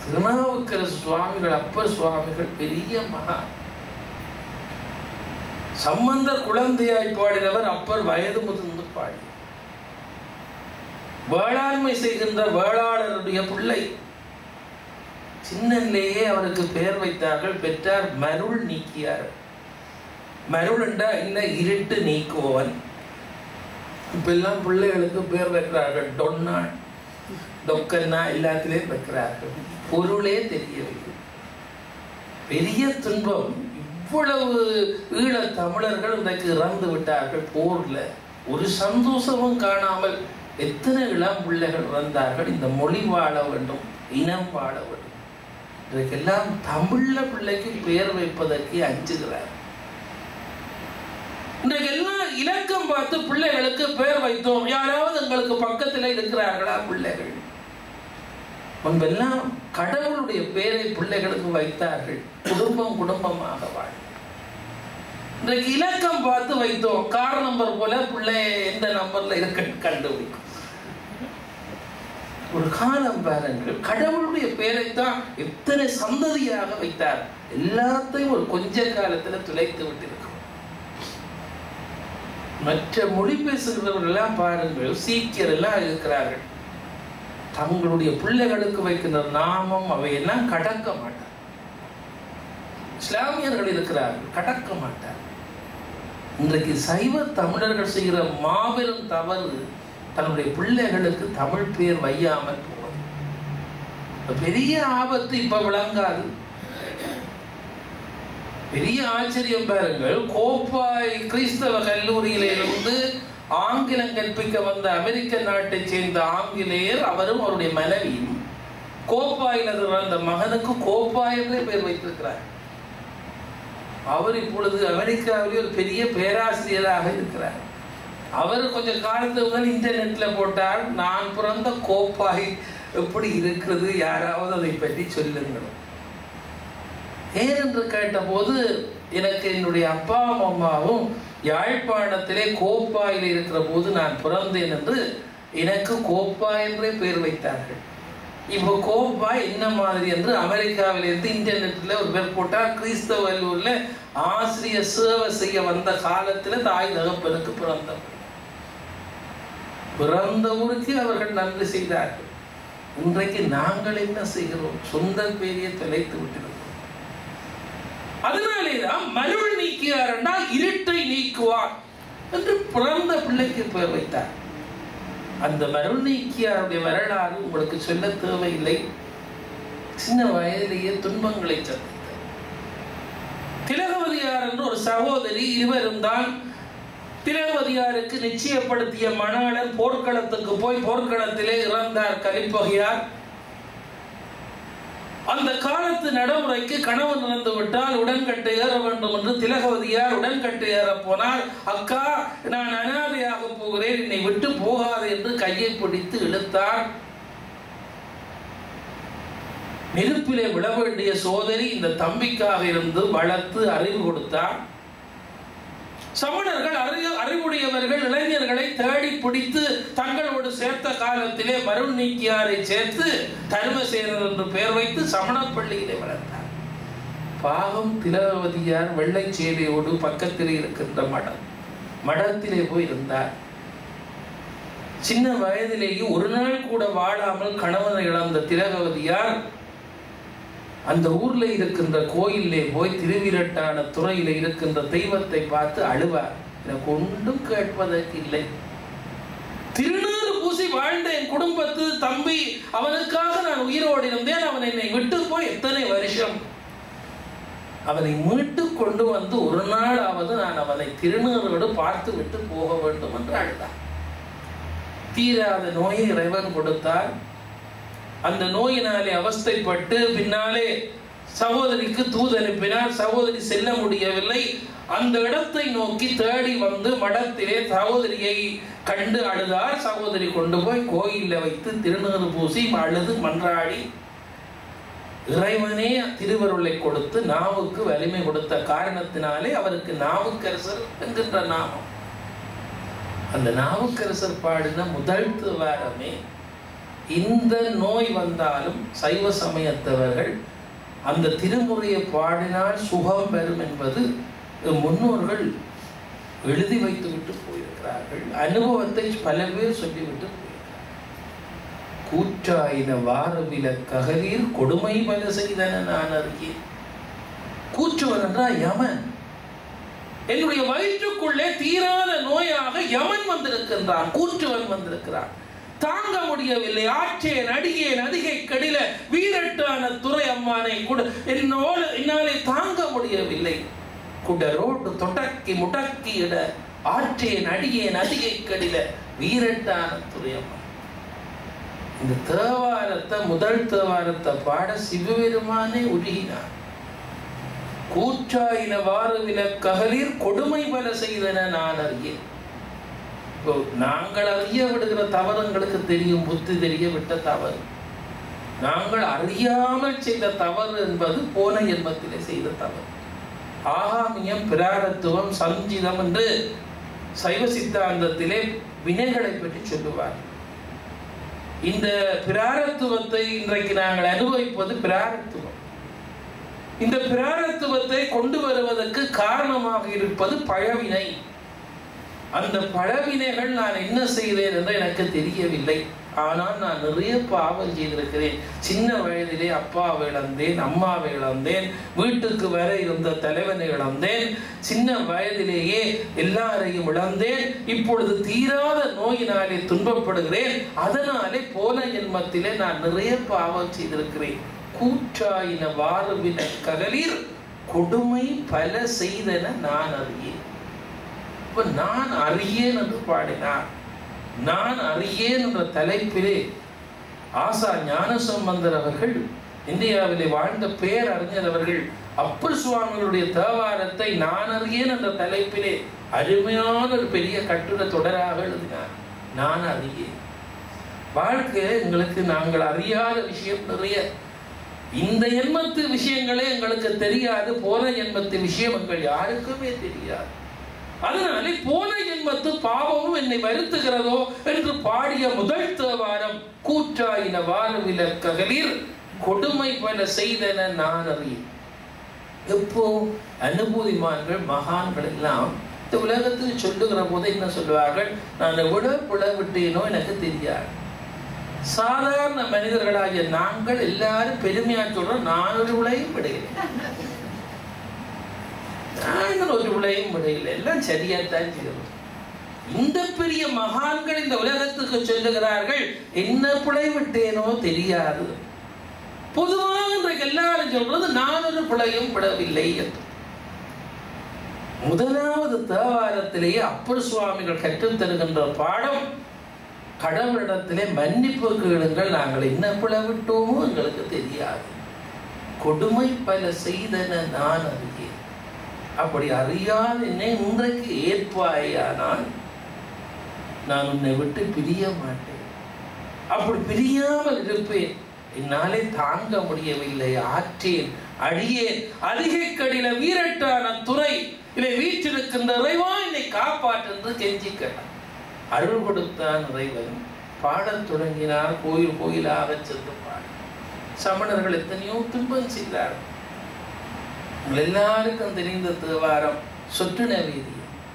திருநாவுக்கரசு சுவாமிகள் அப்பர் சுவாமிகள் பெரிய மகா சம்பந்தர் குழந்தையாய் பாடினவர் அப்பர் வயது முதிர்ந்து பாடி வேளாண்மை செய்கின்ற வேளாளருடைய பிள்ளை சின்னன்லேயே அவருக்கு பெயர் வைத்தார்கள் பெற்றார் மருள் நீக்கியார் மருள் என்றா என்ன இருட்டு நீக்குவன் இப்ப எல்லாம் பிள்ளைகளுக்கு பேர் வைக்கிறார்கள் டொன்னான் டொக்கன்னா எல்லாத்திலையும் வைக்கிறார்கள் பொருளே தெரியவில்லை பெரிய துன்பம் இவ்வளவு ஈழ தமிழர்கள் இன்றைக்கு இறந்து விட்டார்கள் போர்ல ஒரு சந்தோஷமும் காணாமல் எத்தனை இளம் பிள்ளைகள் இறந்தார்கள் இந்த மொழி வாழ வேண்டும் இனம் வாழ வேண்டும் இதற்கெல்லாம் தமிழ்ல பிள்ளைக்கு பெயர் வைப்பதற்கு அஞ்சுகிறார் இன்றைக்கு எல்லாம் இலக்கம் பார்த்து பிள்ளைகளுக்கு பெயர் வைத்தோம் யாராவது எங்களுக்கு பக்கத்தில் இருக்கிறார்களா பிள்ளைகள் முன்பெல்லாம் கடவுளுடைய பெயரை பிள்ளைகளுக்கு வைத்தார்கள் குடும்பம் குடும்பமாக வாழ இன்றைக்கு இலக்கம் பார்த்து வைத்தோம் கார் நம்பர் போல பிள்ளை எந்த நம்பர்ல இருக்குன்னு கண்டுபிடிக்கும் ஒரு காலம் பாருங்கள் கடவுளுடைய பெயரைத்தான் எத்தனை சந்ததியாக வைத்தார் எல்லாத்தையும் ஒரு கொஞ்ச காலத்துல துளைத்து விட்டிருக்கிறோம் மற்ற மொழி பேசுகிறவர்கள் எல்லாம் பாருங்கள் சீக்கியர் எல்லாம் இருக்கிறார்கள் தங்களுடைய பிள்ளைகளுக்கு வைக்கின்ற நாமம் அவையெல்லாம் கடக்க மாட்டார் இஸ்லாமியர்கள் இருக்கிறார்கள் கடக்க மாட்டார் இன்றைக்கு சைவ தமிழர்கள் செய்கிற மாபெரும் தவறு தன்னுடைய பிள்ளைகளுக்கு தமிழ் பேர் வையாமல் போவது பெரிய ஆபத்து இப்ப விளங்காது பெரிய ஆச்சரியம் பாருங்கள் கோப்பாய் கிறிஸ்தவ கல்லூரியிலிருந்து ஆங்கிலம் கற்பிக்க வந்த அமெரிக்க நாட்டை சேர்ந்த ஆங்கிலேயர் அவரும் அவருடைய மனைவியும் கோப்பாயில் அந்த மகனுக்கு கோப்பாய் என்றே பெயர் வைத்திருக்கிறார் அவர் இப்பொழுது அமெரிக்காவிலே ஒரு பெரிய பேராசிரியராக இருக்கிறார் அவர் கொஞ்சம் காலத்துக்கு முதல் இன்டர்நெட்ல போட்டால் நான் பிறந்த கோப்பாய் எப்படி இருக்கிறது யாராவது அதை பற்றி சொல்லுங்கள் ஏன் என்று கேட்டபோது எனக்கு என்னுடைய அப்பா அம்மாவும் யாழ்ப்பாணத்திலே கோப்பாயில் இருக்கிற போது நான் பிறந்தேன் என்று எனக்கு கோப்பா என்றே பெயர் வைத்தார்கள் இப்போ கோப்பா என்ன மாதிரி என்று அமெரிக்காவிலிருந்து இன்டர்நெட்ல ஒரு பேர் போட்டால் கிறிஸ்தவ வல்லூர்ல ஆசிரியர் சேவை செய்ய வந்த காலத்துல தாய் தகப்பனுக்கு பிறந்தவர் பிறந்த ஊருக்கு அவர்கள் நன்றி செய்தார்கள் இன்றைக்கு நாங்கள் என்ன செய்கிறோம் சொந்த பேரையை தொலைத்து விட்டிருக்கிறோம் அதனாலேதான் மருள் நீக்கியார் என்றால் இருட்டை நீக்குவார் என்று பிறந்த பிள்ளைக்கு பெயர் வைத்தார் அந்த மருள் நீக்கியாருடைய வரலாறு உங்களுக்கு சொல்ல தேவையில்லை சின்ன வயதிலேயே துன்பங்களை சந்தித்தார் திலகவதியார் என்று ஒரு சகோதரி இருவரும் தான் திலகவதியாருக்கு நிச்சயப்படுத்திய மணாளன் போர்க்களத்துக்கு போய் போர்க்களத்திலே இறந்தார் கலிப்பகையார் அந்த காலத்து நடைமுறைக்கு கணவன் இறந்து விட்டால் உடன்கட்டை ஏற வேண்டும் என்று திலகவதியார் உடன்கட்டை ஏற போனால் அக்கா நான் அனாதையாக போகிறேன் என்னை விட்டு போகாது என்று கையை பிடித்து இழுத்தார் நெருப்பிலே விழ வேண்டிய சோதரி இந்த தம்பிக்காக இருந்து வளர்த்து அறிவு கொடுத்தார் சமணர்கள் அறிவு அறிவுடையவர்கள் இளைஞர்களை தேடி பிடித்து தங்களோடு சேர்த்த காலத்திலே மருள் நீக்கியாரை சேர்த்து தர்மசேனர் என்று பெயர் வைத்து சமண பள்ளியிலே வளர்த்தார் பாகம் திலகவதியார் வெள்ளை சேலையோடு பக்கத்திலே இருக்கின்ற மடம் மடத்திலே போய் இருந்தார் சின்ன வயதிலேயே ஒரு நாள் கூட வாழாமல் கணவனை இழந்த திலகவதியார் அந்த ஊர்ல இருக்கின்ற கோயிலே போய் திருவிரட்டான துறையில இருக்கின்ற தெய்வத்தை பார்த்து அழுவார் எனக்கு ஒன்றும் கேட்பதற்கு இல்லை திருநூறு பூசி வாழ்ந்த என் குடும்பத்து தம்பி அவனுக்காக நான் உயிரோடு இருந்தேன் அவன் என்னை விட்டு போய் எத்தனை வருஷம் அவனை மீட்டு கொண்டு வந்து ஒரு நாளாவது நான் அவனை திருநூறோடு பார்த்து விட்டு போக வேண்டும் என்று அழுதார் தீராத நோயை இறைவன் கொடுத்தார் அந்த நோயினாலே அவஸ்தைப்பட்டு பின்னாலே சகோதரிக்கு தூது அனுப்பினார் சகோதரி செல்ல முடியவில்லை அந்த இடத்தை நோக்கி தேடி வந்து மடத்திலே சகோதரியை கண்டு அழுதார் சகோதரி கொண்டு போய் கோயிலில் வைத்து திருநீறு பூசி அழுது மன்றாடி இறைவனே திருவருளை கொடுத்து நாவுக்கு வலிமை கொடுத்த காரணத்தினாலே அவருக்கு நாவுக்கரசர் என்கின்ற நாமம் அந்த நாவுக்கரசர் பாடின முதல் வாரமே இந்த நோய் வந்தாலும் சைவ சமயத்தவர்கள் அந்த திருமுறையை பாடினால் சுகம் பெறும் என்பது எம் முன்னோர்கள் எழுதி வைத்துவிட்டு போயிருக்கிறார்கள் அனுபவத்தை பல பேர் சொல்லிவிட்டு போயிருக்கிறார்கள் கூற்றாயின வாரவில ககலீர் கொடுமை பல செய்தன நான் அறியேன் கூற்றுவன் என்றால் யமன் என்னுடைய வயிற்றுக்குள்ளே தீராத நோயாக யமன் வந்திருக்கின்றான் கூற்றுவன் வந்திருக்கிறான் தாங்க முடியவில்லை ஆற்றேன் அடியேன் அதிகை கடில வீரட்டான துறை அம்மானை கூட என்னோடு என்னாலே தாங்க முடியவில்லை குடரோடு தொடக்கி முடக்கி இட ஆற்றேன் அடியேன் அதிகை கடில வீரட்டான துறை அம்மா இந்த தேவாரத்தை முதல் தேவாரத்தை பாட சிவபெருமானே உருகினார் கூற்றாயின வாரவில ககலீர் கொடுமை பல செய்தன நான் அறியேன் இப்போ நாங்கள் அறிய விடுகிற தவறுங்களுக்கு தெரியும் புத்தி தெரிய விட்ட தவறு நாங்கள் அறியாமல் செய்த தவறு என்பது போன ஜென்மத்திலே செய்த தவறு ஆகாமியம் பிராரத்துவம் சஞ்சிதம் என்று சைவ சித்தாந்தத்திலே வினைகளை பற்றி சொல்லுவார் இந்த பிராரத்துவத்தை இன்றைக்கு நாங்கள் அனுபவிப்பது பிராரத்துவம் இந்த பிராரத்துவத்தை கொண்டு வருவதற்கு காரணமாக இருப்பது பழவினை அந்த பழவினைகள் நான் என்ன செய்தேன் என்று எனக்கு தெரியவில்லை ஆனால் நான் நிறைய பாவம் செய்திருக்கிறேன் சின்ன வயதிலே அப்பாவை இழந்தேன் அம்மாவை இழந்தேன் வீட்டுக்கு வர இருந்த தலைவனை இழந்தேன் சின்ன வயதிலேயே எல்லாரையும் இழந்தேன் இப்பொழுது தீராத நோயினாலே துன்பப்படுகிறேன் அதனாலே போன ஜென்மத்திலே நான் நிறைய பாவம் செய்திருக்கிறேன் கூற்றாயின வாருவின ககலீர் கொடுமை பல செய்தன நான் அறியேன் இப்ப நான் அறியேன் என்று பாடினார் நான் அறியேன் என்ற தலைப்பிலே ஆசா ஞானசம்பந்தர் அவர்கள் இந்தியாவிலே வாழ்ந்த பேரறிஞர் அவர்கள் அப்பர் சுவாமிகளுடைய தேவாரத்தை நான் அறியேன் என்ற தலைப்பிலே அருமையான ஒரு பெரிய கட்டுரை தொடராக எழுதினார் நான் அறியேன் வாழ்க்கை எங்களுக்கு நாங்கள் அறியாத விஷயம் நிறைய இந்த எண்மத்து விஷயங்களே எங்களுக்கு தெரியாது போன எண்மத்து விஷயம் எங்கள் யாருக்குமே தெரியாது அதனாலே போன ஜென்மத்து பாவமும் என்னை வருத்துகிறதோ என்று பாடிய முதல் தேவாரம் கூற்றாயின வாரவில ககலீர் கொடுமை பல செய்தன நான் அறியேன் எப்போ அனுபூதிமான்கள் மகான்கள் எல்லாம் இந்த உலகத்தில் சொல்லுகிற போது என்ன சொல்லுவார்கள் நான் எவ்வளவு புல விட்டேனோ எனக்கு தெரியாது சாதாரண மனிதர்களாகிய நாங்கள் எல்லாரும் பெருமையா சொல்றோம் நான் ஒரு விளையும் விடையில்லை நாங்கள் ஒரு விளையும் விடையில்லை எல்லாம் சரியாத்தான் செய்கிறோம் இந்த பெரிய மகான்கள் இந்த உலகத்துக்கு சொல்லுகிறார்கள் என்ன பிழை விட்டேனோ தெரியாது பொதுவாக இன்றைக்கு எல்லாரும் சொல்றது நான் ஒரு பிழையும் விடவில்லை என்று முதலாவது தேவாரத்திலேயே அப்பர் சுவாமிகள் கற்றுத் தருகின்ற பாடம் கடவுளிடத்திலே மன்னிப்பு கேளுங்கள் நாங்கள் என்ன பிளவிட்டோமோ எங்களுக்கு தெரியாது கொடுமை பல செய்தன நான் அறியேன் அப்படி அறியாத என்னை இன்றைக்கு ஏற்பாயானால் நான் உன்னை விட்டு பிரிய மாட்டேன் அப்படி பிரியாமல் இருப்பேன் என்னாலே தாங்க முடியவில்லை ஆற்றேன் அடியேன் அதிகை கடில வீரட்டான துறை இதை வீற்றிருக்கின்ற இறைவா என்னை காப்பாற்று என்று கெஞ்சிக்கிறான் அருள் கொடுத்தான் இறைவன் பாடத் தொடங்கினார் கோயில் கோயிலாக சென்று பாட சமணர்கள் எத்தனையோ துன்பம் செய்தார்கள் உங்கள் எல்லாருக்கும் தெரிந்த தேவாரம் சொற்றுண வீதி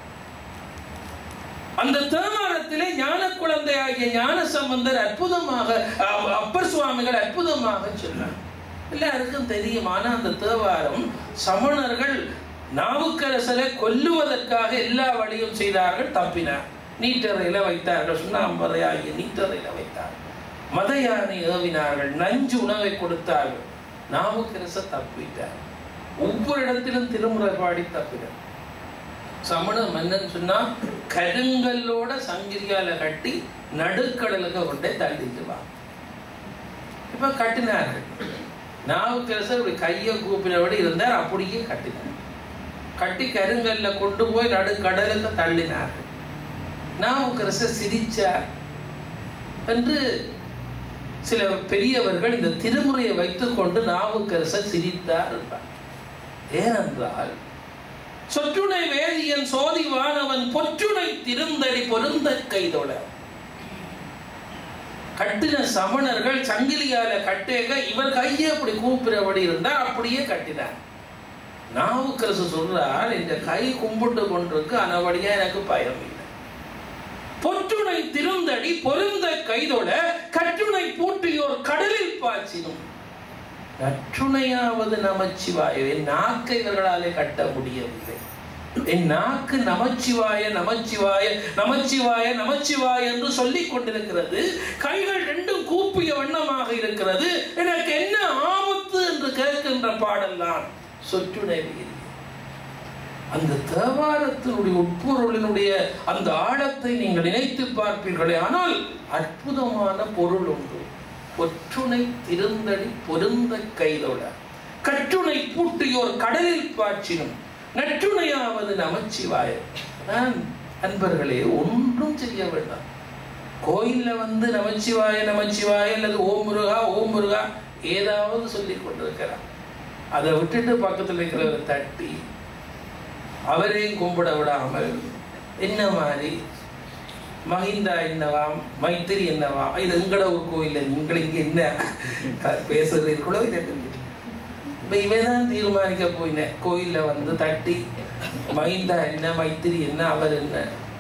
அந்த தேவாரத்திலே ஞான குழந்தை ஆகிய ஞான சம்பந்தர் அற்புதமாக அ- அப்பர் சுவாமிகள் அற்புதமாக சொன்னார் எல்லாருக்கும் தெரியும் ஆனா அந்த தேவாரம் சமணர்கள் நாவுக்கரசரை கொல்லுவதற்காக எல்லா வழியும் செய்தார்கள் தப்பினார் நீட்டறையில வைத்தார்கள் சுண்ணாம்பறை ஆகிய நீட்டறையில வைத்தார்கள் மத யானை ஏவினார்கள் நஞ்சு உணவை கொடுத்தார்கள் நாவுக்கரசர் தப்பிட்டார் ஒவ்வொரு இடத்திலும் திருமுறை பாடி தப்பினார் சமண மன்னன் சொன்னா கருங்கல்லோட சங்கிரியால கட்டி நடுக்கடலுக்கு கொண்டே தள்ளிட்டு வா இப்ப கட்டினார்கள் நாவுக்கரசர் இப்படி கையை கூப்பினபடி இருந்தார் அப்படியே கட்டினார் கட்டி கருங்கல்ல கொண்டு போய் நடுக்கடலுக்கு தள்ளினார்கள் நாவுக்கரசர் சிரிச்சார் என்று சில பெரியவர்கள் இந்த திருமுறையை வைத்துக்கொண்டு நாவுக்கரசர் சிரித்தார் என்றார் ஏனென்றால் சொற்றுணை வேதியன் சோதி வானவன் பொற்றுணை திருந்தடி பொருந்த கைதொட கட்டின சமணர்கள் சங்கிலியால கட்டேக இவர் கையை அப்படி கூப்பிடுறபடி இருந்தா அப்படியே கட்டினார் நாவுக்கரசு சொல்றார் இந்த கை கும்பிட்டு கொண்டிருக்கு அனபடியா எனக்கு பயம் இல்லை பொற்றுணை திருந்தடி பொருந்த கைதொட கற்றுணை பூட்டியோர் கடலில் பாய்ச்சினும் நற்றுணையாவது நமச்சிவாய என் நாக்கை இவர்களாலே கட்ட முடியவில்லை என் நாக்கு நமச்சிவாய நமச்சிவாய நமச்சிவாய நமச்சிவாய என்று சொல்லிக் கொண்டிருக்கிறது கைகள் ரெண்டும் கூப்பிய வண்ணமாக இருக்கிறது எனக்கு என்ன ஆபத்து என்று கேட்கின்ற பாடல்தான் சொற்றுணை வீதி அந்த தேவாரத்தினுடைய உட்பொருளினுடைய அந்த ஆழத்தை நீங்கள் நினைத்து பார்ப்பீர்களே ஆனால் அற்புதமான பொருள் உண்டு ஒற்றுணை திருந்தடி பொருந்த கைதொட கற்றுணை பூட்டியோர் கடலில் பாய்ச்சினும் நற்றுணையாவது நமச்சிவாய நான் அன்பர்களே ஒன்றும் செய்ய வேண்டாம் கோயில்ல வந்து நமச்சிவாய நமச்சிவாய அல்லது ஓம் முருகா ஓம் முருகா ஏதாவது சொல்லிக் கொண்டிருக்கிறார் அதை விட்டுட்டு பக்கத்தில் இருக்கிறவரை தட்டி அவரையும் கும்பிட விடாமல் என்ன மாதிரி மஹிந்தா என்னவாம் மைத்திரி என்னவாம் இது எங்கட ஒரு கோயில் நீங்கள் இங்க என்ன பேசுறீர்களோ இதை இப்ப இவன் தான் தீர்மானிக்க போயினேன் கோயில்ல வந்து தட்டி மைந்தா என்ன மைத்திரி என்ன அவர் என்ன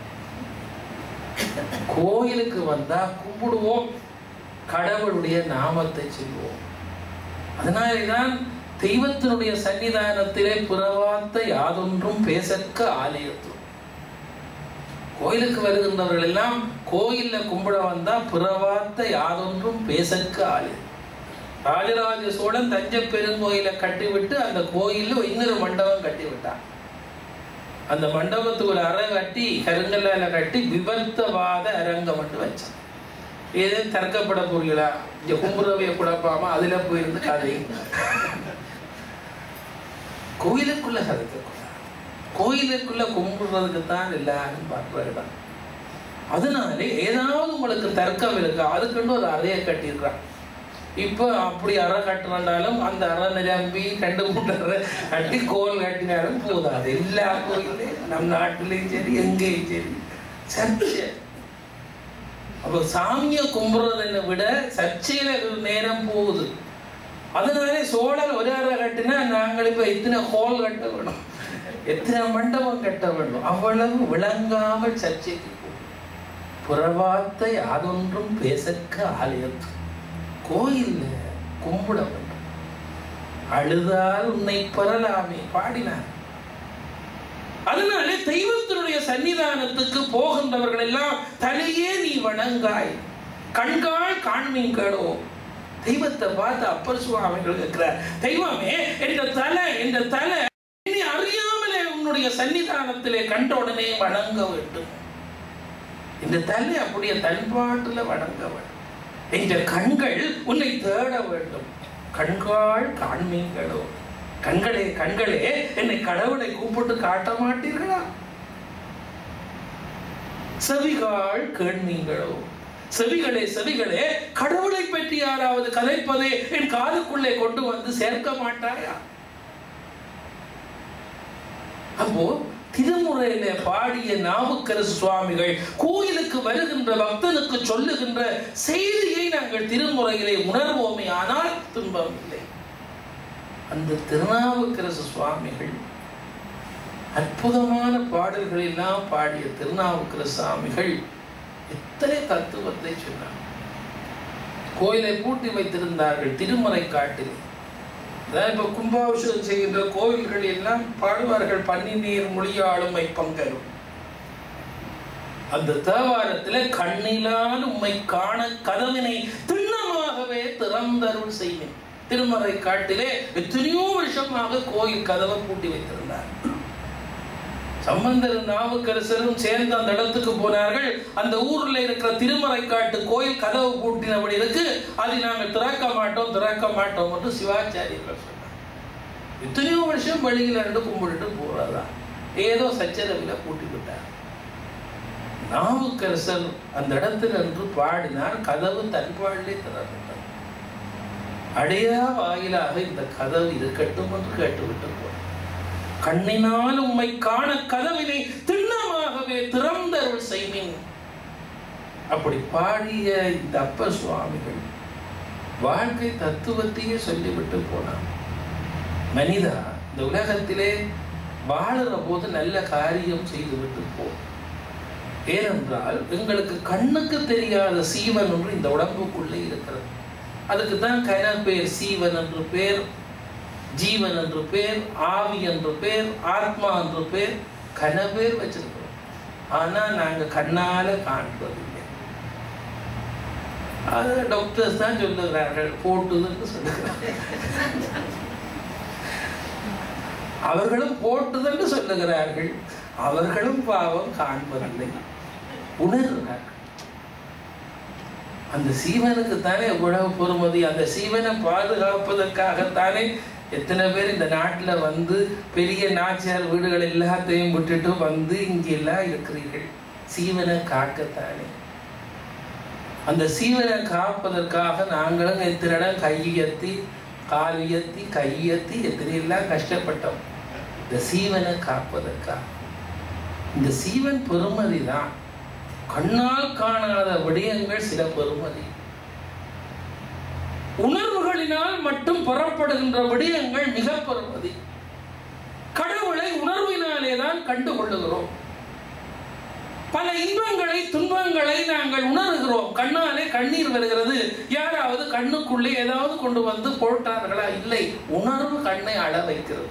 கோயிலுக்கு வந்தா கும்பிடுவோம் கடவுளுடைய நாமத்தை சொல்லுவோம் அதனாலேதான் தெய்வத்தினுடைய சன்னிதானத்திலே புறவார்த்த யாதொன்றும் பேசற்க ஆலயத்து கோயிலுக்கு வருகின்றவர்கள் எல்லாம் கோயில்ல கும்பிட வந்தா புறவார்த்த யாதொன்றும் பேசற்க ஆலயம் ராஜராஜ சோழன் தஞ்சை பெருங்கோயிலை கட்டிவிட்டு அந்த கோயில்ல இன்னொரு மண்டபம் கட்டி விட்டான் அந்த மண்டபத்துக்கு ஒரு அறை கட்டி கருங்கல்லால கட்டி விபர்த்தவாத அரங்கம் மட்டும் வச்சான் ஏதோ தர்க்கப்பட போறீங்களா இங்க கும்புறவைய குழப்பாம அதுல போயிருந்து கதை கோயிலுக்குள்ள கதைக்க கோயிலுக்குள்ள கும்பிடுறதுக்கு தான் எல்லாரும் பார்க்குற இடம் அதனாலே ஏதாவது உங்களுக்கு தர்க்கம் இருக்கா அதுக்குன்னு ஒரு அறையை கட்டிடுறான் இப்போ அப்படி அறை கட்டுறாண்டாலும் அந்த அறை நிரம்பி கண்டு மூட்டரை கட்டி கோல் கட்டினாலும் போதாது எல்லா கோயிலையும் நம் நாட்டிலையும் சரி எங்கேயும் சரி சர்ச்சை அப்போ சாமியை கும்பிடுறதை விட சர்ச்சையில நேரம் போகுது அதனாலே சோழர் ஒரு அறை கட்டினா நாங்கள் இப்போ எத்தனை ஹோல் கட்ட வேணும் எத்தனை மண்டபம் கட்ட வேண்டும் அவ்வளவு விளங்காமல் சர்ச்சைக்கு புறவார்த்தை யாதொன்றும் பேசற்க ஆலயத்து கோயில்ல கும்பிட வேண்டும் அழுதால் உன்னை பெறலாமே பாடினார் அதனாலே தெய்வத்தினுடைய சன்னிதானத்துக்கு போகின்றவர்கள் எல்லாம் தலையே நீ வணங்காய் கண்கால் காண்மீங்களோ தெய்வத்தை பார்த்து அப்பர் சுவாமிகள் கேட்கிறார் தெய்வமே என்ற தலை என்ற தலை நீ அறியாமலே உன்னுடைய சன்னிதானத்திலே கண்ட உடனே வணங்க வேண்டும் இந்த தலை அப்படியே தன்பாட்டுல வணங்க வேண்டும் என்ற கண்கள் உன்னை தேட வேண்டும் கண்கால் காண்மீங்களோ கண்களே கண்களே என்னை கடவுளை கூப்பிட்டு காட்ட மாட்டீர்களா செவிகால் கேண்மீங்களோ செவிகளே செவிகளே கடவுளை பற்றி யாராவது கதைப்பதை என் காதுக்குள்ளே கொண்டு வந்து சேர்க்க மாட்டாயா அப்போ திருமுறையில பாடிய நாவுக்கரசு சுவாமிகள் கோயிலுக்கு வருகின்ற பக்தனுக்கு சொல்லுகின்ற செய்தியை நாங்கள் திருமுறையிலே உணர்வோமே ஆனால் துன்பம் இல்லை அந்த திருநாவுக்கரசு சுவாமிகள் அற்புதமான பாடல்கள் எல்லாம் பாடிய திருநாவுக்கரசு சுவாமிகள் எத்தனை தத்துவத்தை சொன்னார் கோயிலை பூட்டி வைத்திருந்தார்கள் திருமறை காட்டில் அதான் இப்ப கும்பாபிஷேகம் செய்கின்ற கோவில்கள் எல்லாம் பாடுவார்கள் பன்னிநீர் மொழியாளுமை பங்கரும் அந்த தேவாரத்துல கண்ணிலால் உம்மை காண கதவினை திண்ணமாகவே திறந்தருள் செய்வேன் திருமறை காட்டிலே எத்தனையோ வருஷமாக கோயில் கதவை பூட்டி வைத்திருந்தார் சம்பந்தர் நாவுக்கரசரும் சேர்ந்து அந்த இடத்துக்கு போனார்கள் அந்த ஊர்ல இருக்கிற திருமறை காட்டு கோயில் கதவு பூட்டினபடி இருக்கு அதை நாங்கள் திறக்க மாட்டோம் திறக்க மாட்டோம் என்று சிவாச்சாரியர்கள் சொன்னார் எத்தனையோ வருஷம் வெளியில இருந்து கும்பிட்டுட்டு போறதா ஏதோ சச்சரவில் பூட்டி விட்டார் நாவுக்கரசர் அந்த இடத்துல இருந்து பாடினார் கதவு தன்பாடிலே திறந்துட்டார் அடையா வாயிலாக இந்த கதவு இருக்கட்டும் என்று கேட்டுவிட்டு போனார் கண்ணினால் உம்மை காண கதவினை திண்ணமாகவே திறந்தருள் செய்வேன் அப்படி பாடிய இந்த அப்பர் சுவாமிகள் வாழ்க்கை தத்துவத்தையே சொல்லிவிட்டு போனான் மனிதா இந்த உலகத்திலே வாழுற போது நல்ல காரியம் செய்துவிட்டு போ ஏனென்றால் எங்களுக்கு கண்ணுக்கு தெரியாத சீவன் ஒன்று இந்த உடம்புக்குள்ளே இருக்கிறது அதுக்கு தான் கன பேர் சீவன் என்று பேர் ஜீவன் என்று பேர் ஆவி என்று பேர் ஆத்மா என்று பேர் கன பேர் வச்சிருக்கிறோம் ஆனா நாங்க கண்ணால காண்பதில்லை அது டாக்டர்ஸ் தான் சொல்லுகிறார்கள் போட்டுதுன்னு சொல்லுகிறார்கள் அவர்களும் போட்டுதென்று சொல்லுகிறார்கள் அவர்களும் பாவம் காண்பதில்லை உணர்கிறார்கள் அந்த சீவனுக்கு தானே எவ்வளவு பொறுமதி அந்த சீவனை பாதுகாப்பதற்காகத்தானே எத்தனை பேர் இந்த நாட்டுல வந்து பெரிய நாச்சியார் வீடுகள் எல்லாத்தையும் விட்டுட்டு வந்து இங்கெல்லாம் இருக்கிறீர்கள் சீவனை காக்கத்தானே அந்த சீவனை காப்பதற்காக நாங்களும் எத்தனை இடம் கையெத்தி கால் உயர்த்தி கையெத்தி எத்தனை எல்லாம் கஷ்டப்பட்டோம் இந்த சீவனை காப்பதற்காக இந்த சீவன் பெருமதி தான் கண்ணால் காணாத விடயங்கள் சில பெருமதி உணர்வுகளினால் மட்டும் புறப்படுகின்ற விடயங்கள் மிக பெருமதி கடவுளை உணர்வினாலே தான் கண்டு கொள்ளுகிறோம் பல இன்பங்களை துன்பங்களை நாங்கள் உணர்கிறோம் கண்ணாலே கண்ணீர் வருகிறது யாராவது கண்ணுக்குள்ளே ஏதாவது கொண்டு வந்து போட்டார்களா இல்லை உணர்வு கண்ணை அழ வைக்கிறது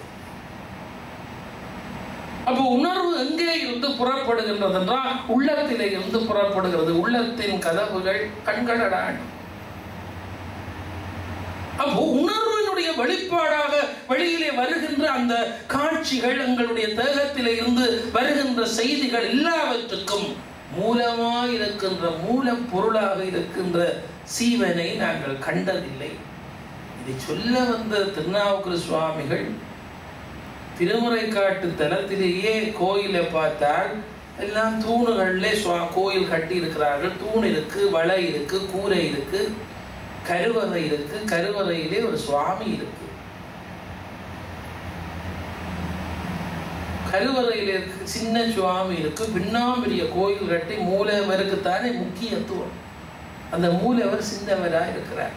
அப்போ உணர்வு எங்கே இருந்து புறப்படுகின்றது என்றால் உள்ளத்திலே இருந்து புறப்படுகிறது உள்ளத்தின் கதவுகள் கண்களடான் அப்போ உணர்வினுடைய வெளிப்பாடாக வெளியிலே வருகின்ற அந்த காட்சிகள் எங்களுடைய தேகத்திலே இருந்து வருகின்ற செய்திகள் எல்லாவற்றுக்கும் மூலமாய் இருக்கின்ற மூல பொருளாக இருக்கின்ற சீவனை நாங்கள் கண்டதில்லை இதை சொல்ல வந்த திருநாவுக்கர சுவாமிகள் திருமுறை காட்டு தலத்திலேயே கோயிலை பார்த்தால் எல்லாம் தூணுகளிலே சுவா கோயில் கட்டி இருக்கிறார்கள் தூண் இருக்கு வலை இருக்கு கூரை இருக்கு கருவறை இருக்கு கருவறையிலே ஒரு சுவாமி இருக்கு கருவறையில இருக்கு சின்ன சுவாமி இருக்கு பின்னாம்பெரிய கோயில் கட்டி மூலவருக்குத்தானே முக்கியத்துவம் அந்த மூலவர் சின்னவரா இருக்கிறார்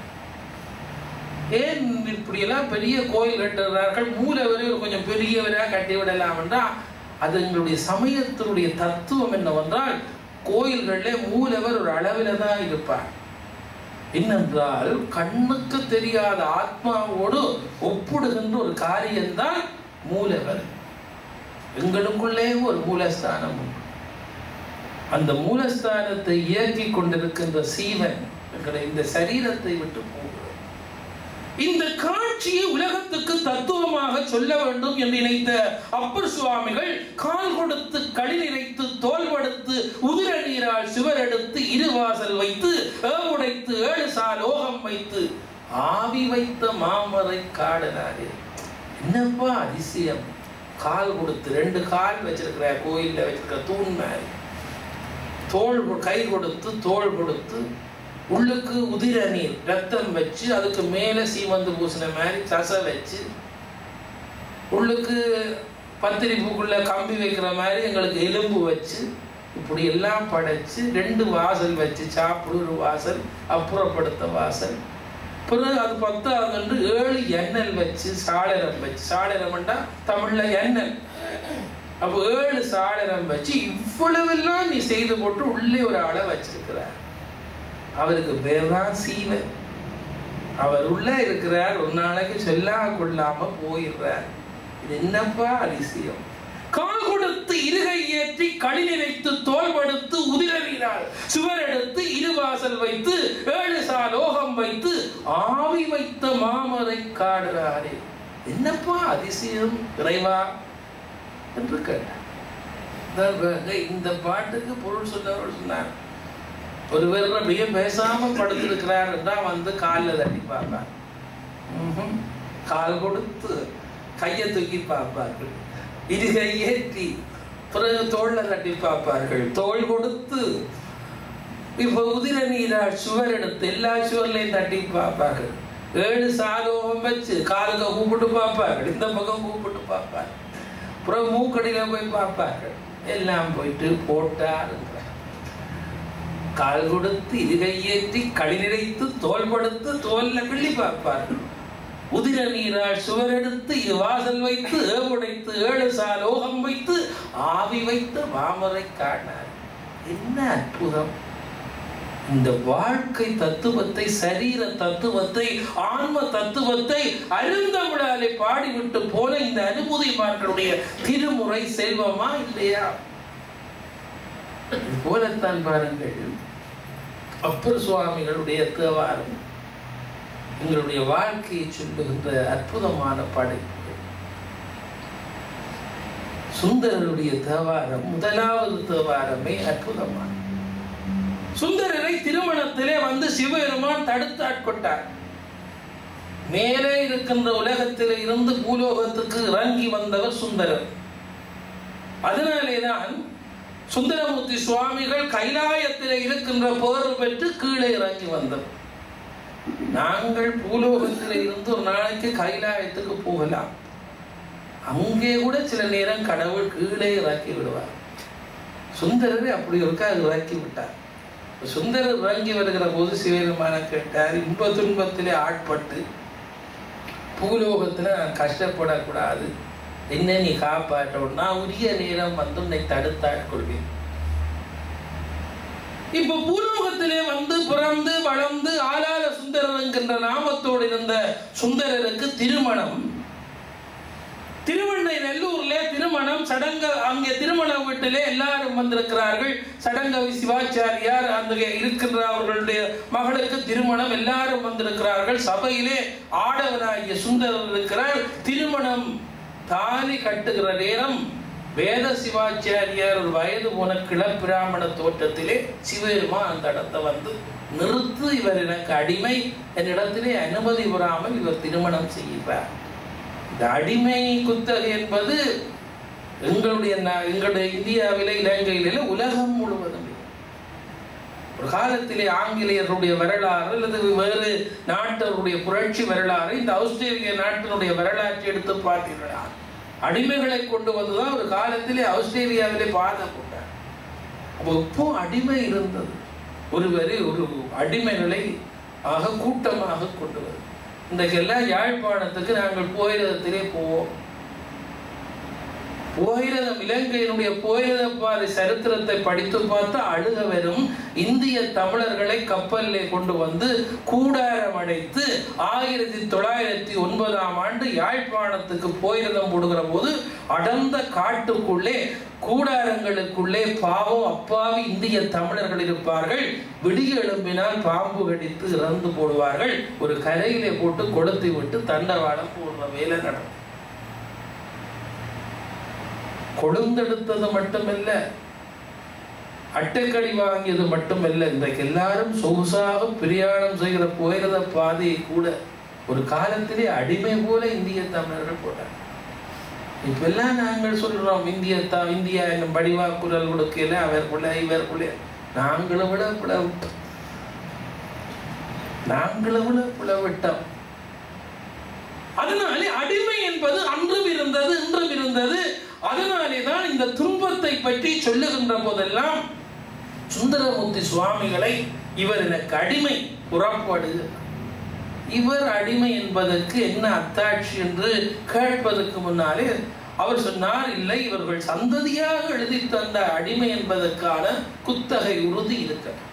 ஏன் இப்படியெல்லாம் பெரிய கோயில் கட்டுகிறார்கள் மூலவரை கொஞ்சம் பெரியவராக கட்டி விடலாம் என்றால் அது எங்களுடைய சமயத்தினுடைய தத்துவம் என்னவென்றால் கோயில்களிலே மூலவர் ஒரு அளவில் தான் இருப்பார் என்னென்றால் கண்ணுக்கு தெரியாத ஆத்மாவோடு ஒப்பிடுகின்ற ஒரு காரியம்தான் மூலவர் எங்களுக்குள்ளே ஒரு மூலஸ்தானம் உண்டு அந்த மூலஸ்தானத்தை இயக்கி கொண்டிருக்கின்ற சீவன் எங்களை இந்த சரீரத்தை விட்டு போகிறது இந்த காட்சியை உலகத்துக்கு தத்துவமாக சொல்ல வேண்டும் என்று நினைத்த அப்பர் சுவாமிகள் கால் கொடுத்து களி நினைத்து தோல் படுத்து உதிர நீரால் சிவரெடுத்து இருவாசல் வைத்து ஏவுடைத்து ஏழு சால் ஓகம் வைத்து ஆவி வைத்த மாமரை காடனாரு என்னப்பா அதிசயம் கால் கொடுத்து ரெண்டு கால் வச்சிருக்கிற கோயில்ல வச்சிருக்கிற தூண் மாதிரி தோல் கை கொடுத்து தோல் கொடுத்து உள்ளுக்கு உதிர நீர் ரத்தம் வச்சு அதுக்கு மேலே சீமந்து பூசின மாதிரி சச வச்சு உள்ளுக்கு பத்திரி பூக்குள்ள கம்பி வைக்கிற மாதிரி எங்களுக்கு எலும்பு வச்சு இப்படி எல்லாம் படைச்சு ரெண்டு வாசல் வச்சு சாப்பிடு ஒரு வாசல் அப்புறப்படுத்த வாசல் பிறகு அது பத்தாவது ஏழு எண்ணெல் வச்சு சாளரம் வச்சு சாளரம்ண்டா தமிழ்ல எண்ணெல் அப்போ ஏழு சாளரம் வச்சு இவ்வளவெல்லாம் நீ செய்து போட்டு உள்ளே ஒரு ஆளை வச்சிருக்கிறார் அவருக்கு பேர் தான் சீவன் அவர் உள்ள இருக்கிறார் ஒரு நாளைக்கு சொல்லா கொள்ளாம போயிடுறார் இது என்னப்பா அதிசயம் கால் கொடுத்து இருகை ஏற்றி களி நினைத்து தோல் படுத்து உதிரவினார் சுவர் எடுத்து இருவாசல் வைத்து ஏழு சால் ஓகம் வைத்து ஆவி வைத்த மாமரை காடுறாரே என்னப்பா அதிசயம் இறைவா என்று கேட்டார் இந்த பாட்டுக்கு பொருள் சொன்னவர் சொன்னார் ஒருவர் அப்படியே பேசாம படுத்திருக்கிறார் என்றால் வந்து காலில் தட்டி பார்ப்பார் ம்ஹும். கால் கொடுத்து கையை தூக்கி பார்ப்பார்கள் இரு கையேற்றி பிறகு தோல்ல தட்டி பார்ப்பார்கள் தோல் கொடுத்து இப்ப உதிர நீரால் சுவர் எடுத்து எல்லா சுவர்லையும் தட்டி பார்ப்பார்கள் ஏழு சாலோகம் வச்சு காலுக்கு கூப்பிட்டு பார்ப்பார்கள் இந்த பக்கம் கூப்பிட்டு பார்ப்பார் அப்புறம் மூக்கடியில போய் பார்ப்பார்கள் எல்லாம் போயிட்டு போட்டாருங்கிறார் கால் கொடுத்து இருகையேற்றி களி நிறைத்து தோல் படுத்து தோல்ல கிள்ளி பார்ப்பார்கள் உதிர நீரால் சுவரெடுத்து இது வாசல் வைத்து ஏவுடைத்து ஏழு சால் ஓகம் வைத்து ஆவி வைத்து மாமரை காணார் என்ன அற்புதம் இந்த வாழ்க்கை தத்துவத்தை சரீர தத்துவத்தை ஆன்ம தத்துவத்தை அருந்தமிழாலே பாடிவிட்டு போல இந்த அனுபூதிமார்களுடைய திருமுறை செல்வமா இல்லையா இது போலத்தான் பாருங்கள் அப்பர் சுவாமிகளுடைய தேவாரம் எங்களுடைய வாழ்க்கையை சொல்லுகின்ற அற்புதமான படைப்பு சுந்தரருடைய தேவாரம் முதலாவது தேவாரமே அற்புதமான சுந்தரரை திருமணத்திலே வந்து சிவபெருமான் தடுத்து ஆட்கொண்டார் மேலே இருக்கின்ற உலகத்திலே இருந்து பூலோகத்துக்கு இறங்கி வந்தவர் சுந்தரர் அதனாலேதான் சுந்தரமூர்த்தி சுவாமிகள் கைலாயத்திலே இருக்கின்ற பேர் பெற்று கீழே இறங்கி வந்தவர் நாங்கள் பூலோகத்தில் இருந்து ஒரு நாளைக்கு கைலாயத்துக்கு போகலாம் அங்கே கூட சில நேரம் கடவுள் கீழே இறக்கி விடுவார் சுந்தரரை அப்படி இருக்கா இறக்கி விட்டார் சுந்தரர் இறங்கி வருகிற போது சிவபெருமான கேட்டார் இன்ப துன்பத்திலே ஆட்பட்டு பூலோகத்துல நான் கஷ்டப்படக்கூடாது என்ன நீ காப்பாற்றணும் நான் உரிய நேரம் வந்து உன்னை தடுத்தாட்கொள்வேன் இப்ப பூலோகத்திலே வந்து பிறந்து வளர்ந்து ஆளாள சுந்தரர் என்கின்ற நாமத்தோடு இருந்த சுந்தரருக்கு திருமணம் திருவண்ணை நெல்லூர்ல திருமணம் சடங்க அங்கே திருமண வீட்டிலே எல்லாரும் வந்திருக்கிறார்கள் சடங்கவி சிவாச்சாரியார் அந்த இருக்கின்ற அவர்களுடைய மகளுக்கு திருமணம் எல்லாரும் வந்திருக்கிறார்கள் சபையிலே ஆடவனாகிய சுந்தரர் இருக்கிறார் திருமணம் தாலி கட்டுகிற நேரம் வேத சிவாச்சாரியார் ஒரு வயது போன கிளப்பிராமண தோற்றத்திலே சிவபெருமா அந்த இடத்தை வந்து நிறுத்து இவர் எனக்கு அடிமை என்னிடத்திலே அனுமதி பெறாமல் இவர் திருமணம் செய்கிறார் இந்த அடிமை குத்தகை என்பது எங்களுடைய நா- எங்களுடைய இந்தியாவிலே இலங்கையிலே உலகம் முழுவதும் ஒரு காலத்திலே ஆங்கிலேயருடைய வரலாறு அல்லது வேறு நாட்டருடைய புரட்சி வரலாறு இந்த ஆஸ்திரேலிய நாட்டினுடைய வரலாற்றை எடுத்து பார்த்தீர்களா அடிமைகளை கொண்டு வந்துதான் ஒரு காலத்திலே ஆஸ்திரேலியாவிலே பாதப்பட்டார் அப்போ இப்போ அடிமை இருந்தது ஒருவரை ஒரு அடிமைகளை ஆக கூட்டமாக கொண்டு வரும் இன்றைக்கெல்லாம் யாழ்ப்பாணத்துக்கு நாங்கள் போயிரதத்திலே போவோம் போயிரதம் இலங்கையினுடைய போயிரத பாறை சரித்திரத்தை படித்து பார்த்தா அழுக வரும் இந்திய தமிழர்களை கப்பலிலே கொண்டு வந்து கூடாரம் அடைத்து ஆயிரத்தி தொள்ளாயிரத்தி ஒன்பதாம் ஆண்டு யாழ்ப்பாணத்துக்கு போயிரதம் போடுகிற போது அடர்ந்த காட்டுக்குள்ளே கூடாரங்களுக்குள்ளே பாவம் அப்பாவி இந்திய தமிழர்கள் இருப்பார்கள் விடிய எழும்பினால் பாம்பு கடித்து இறந்து போடுவார்கள் ஒரு கரையிலே போட்டு கொளுத்தி விட்டு தண்டவாளம் போடுற வேலை நடக்கும் கொழுந்தெடுத்தது மட்டுமல்ல அட்டைக்கடி வாங்கியது மட்டுமல்ல இன்றைக்கு எல்லாரும் சொகுசாக பிரயாணம் செய்கிற போயிறத பாதையை கூட ஒரு காலத்திலே அடிமை போல இந்திய தமிழர்கள் போட்டாங்க இப்பெல்லாம் நாங்கள் சொல்றோம் இந்திய த இந்தியா என்னும் வடிவா குரல் கொடுக்கல அவருக்குள்ள இவருக்குள்ள நாங்களை விட பிளவிட்டோம் நாங்களை விட பிளவிட்டோம் அதனாலே அடிமை என்பது அன்றும் இருந்தது இன்றும் இருந்தது அதனாலே தான் இந்த துன்பத்தை பற்றி சொல்லுகின்ற போதெல்லாம் சுந்தரமூர்த்தி சுவாமிகளை இவர் எனக்கு அடிமை புறப்படு இவர் அடிமை என்பதற்கு என்ன அத்தாட்சி என்று கேட்பதற்கு முன்னாலே அவர் சொன்னார் இல்லை இவர்கள் சந்ததியாக எழுதி தந்த அடிமை என்பதற்கான குத்தகை உறுதி இருக்கிறது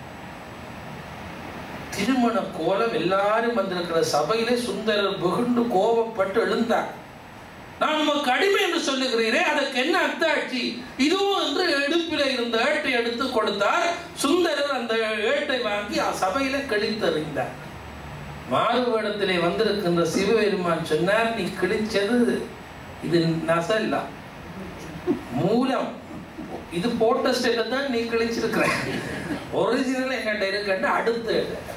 திருமண கோலம் எல்லாரும் வந்திருக்கிற சபையிலே சுந்தரர் வெகுண்டு கோபப்பட்டு எழுந்தார் நான் உமக்கு அடிமை என்று சொல்லுகிறீரே அதற்கு என்ன அத்தாட்சி இதுவும் என்று எடுப்பில இருந்த ஏட்டை எடுத்து கொடுத்தார் சுந்தரர் அந்த ஏட்டை வாங்கி சபையில கிழித்தறிந்தார் மாறுவேடத்திலே வந்திருக்கின்ற சிவபெருமான் சொன்னார் நீ கிழிச்சது இது நசல்ல மூலம் இது போட்ட ஸ்டேட்ல தான் நீ கிழிச்சிருக்கிற ஒரிஜினல் எங்கிட்ட இருக்கட்டு அடுத்து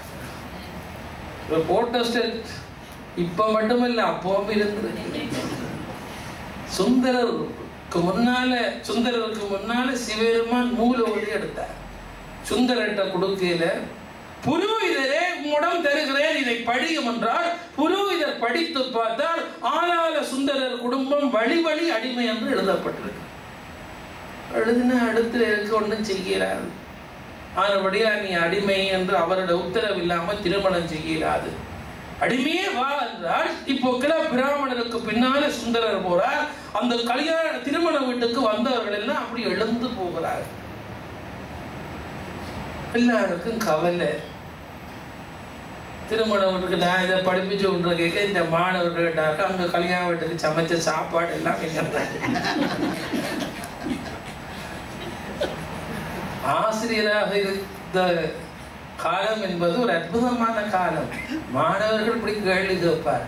போட்ட ஸ்டேட் இப்ப மட்டுமல்ல அப்பவும் இருந்திருக்கு சுந்தரருக்கு முன்னால சுந்தரருக்கு முன்னால சிவபெருமான் மூல ஒளி எடுத்தார் சுந்தரட்ட கொடுக்கையில புரோகிதரே உம்மிடம் தருகிறேன் இதை படியும் என்றால் புரோகிதர் படித்து பார்த்தால் ஆளாள சுந்தரர் குடும்பம் வழி வழி அடிமை என்று எழுதப்பட்டிருக்கு எழுதின அடுத்துல இருக்க ஒன்றும் செய்கிறார் ஆனபடியா நீ அடிமை என்று அவரோட உத்தரவு இல்லாம திருமணம் செய்யலாது அடிமையே வா என்றால் இப்போ கிள பிராமணருக்கு பின்னால சுந்தரர் போறார் அந்த கல்யாண திருமண வீட்டுக்கு வந்தவர்கள் எல்லாம் அப்படி எழுந்து போகிறார் எல்லாருக்கும் கவலை திருமண வீட்டுக்கு நான் இதை படிப்பிச்சு விட்ற கேட்க இந்த மாணவர்கள் கேட்டாக்க அங்க கல்யாண வீட்டுக்கு சமைச்ச சாப்பாடு எல்லாம் என்ன ஆசிரியராக இருந்த காலம் என்பது ஒரு அற்புதமான காலம் மாணவர்கள் இப்படி கேள்வி கேட்பார்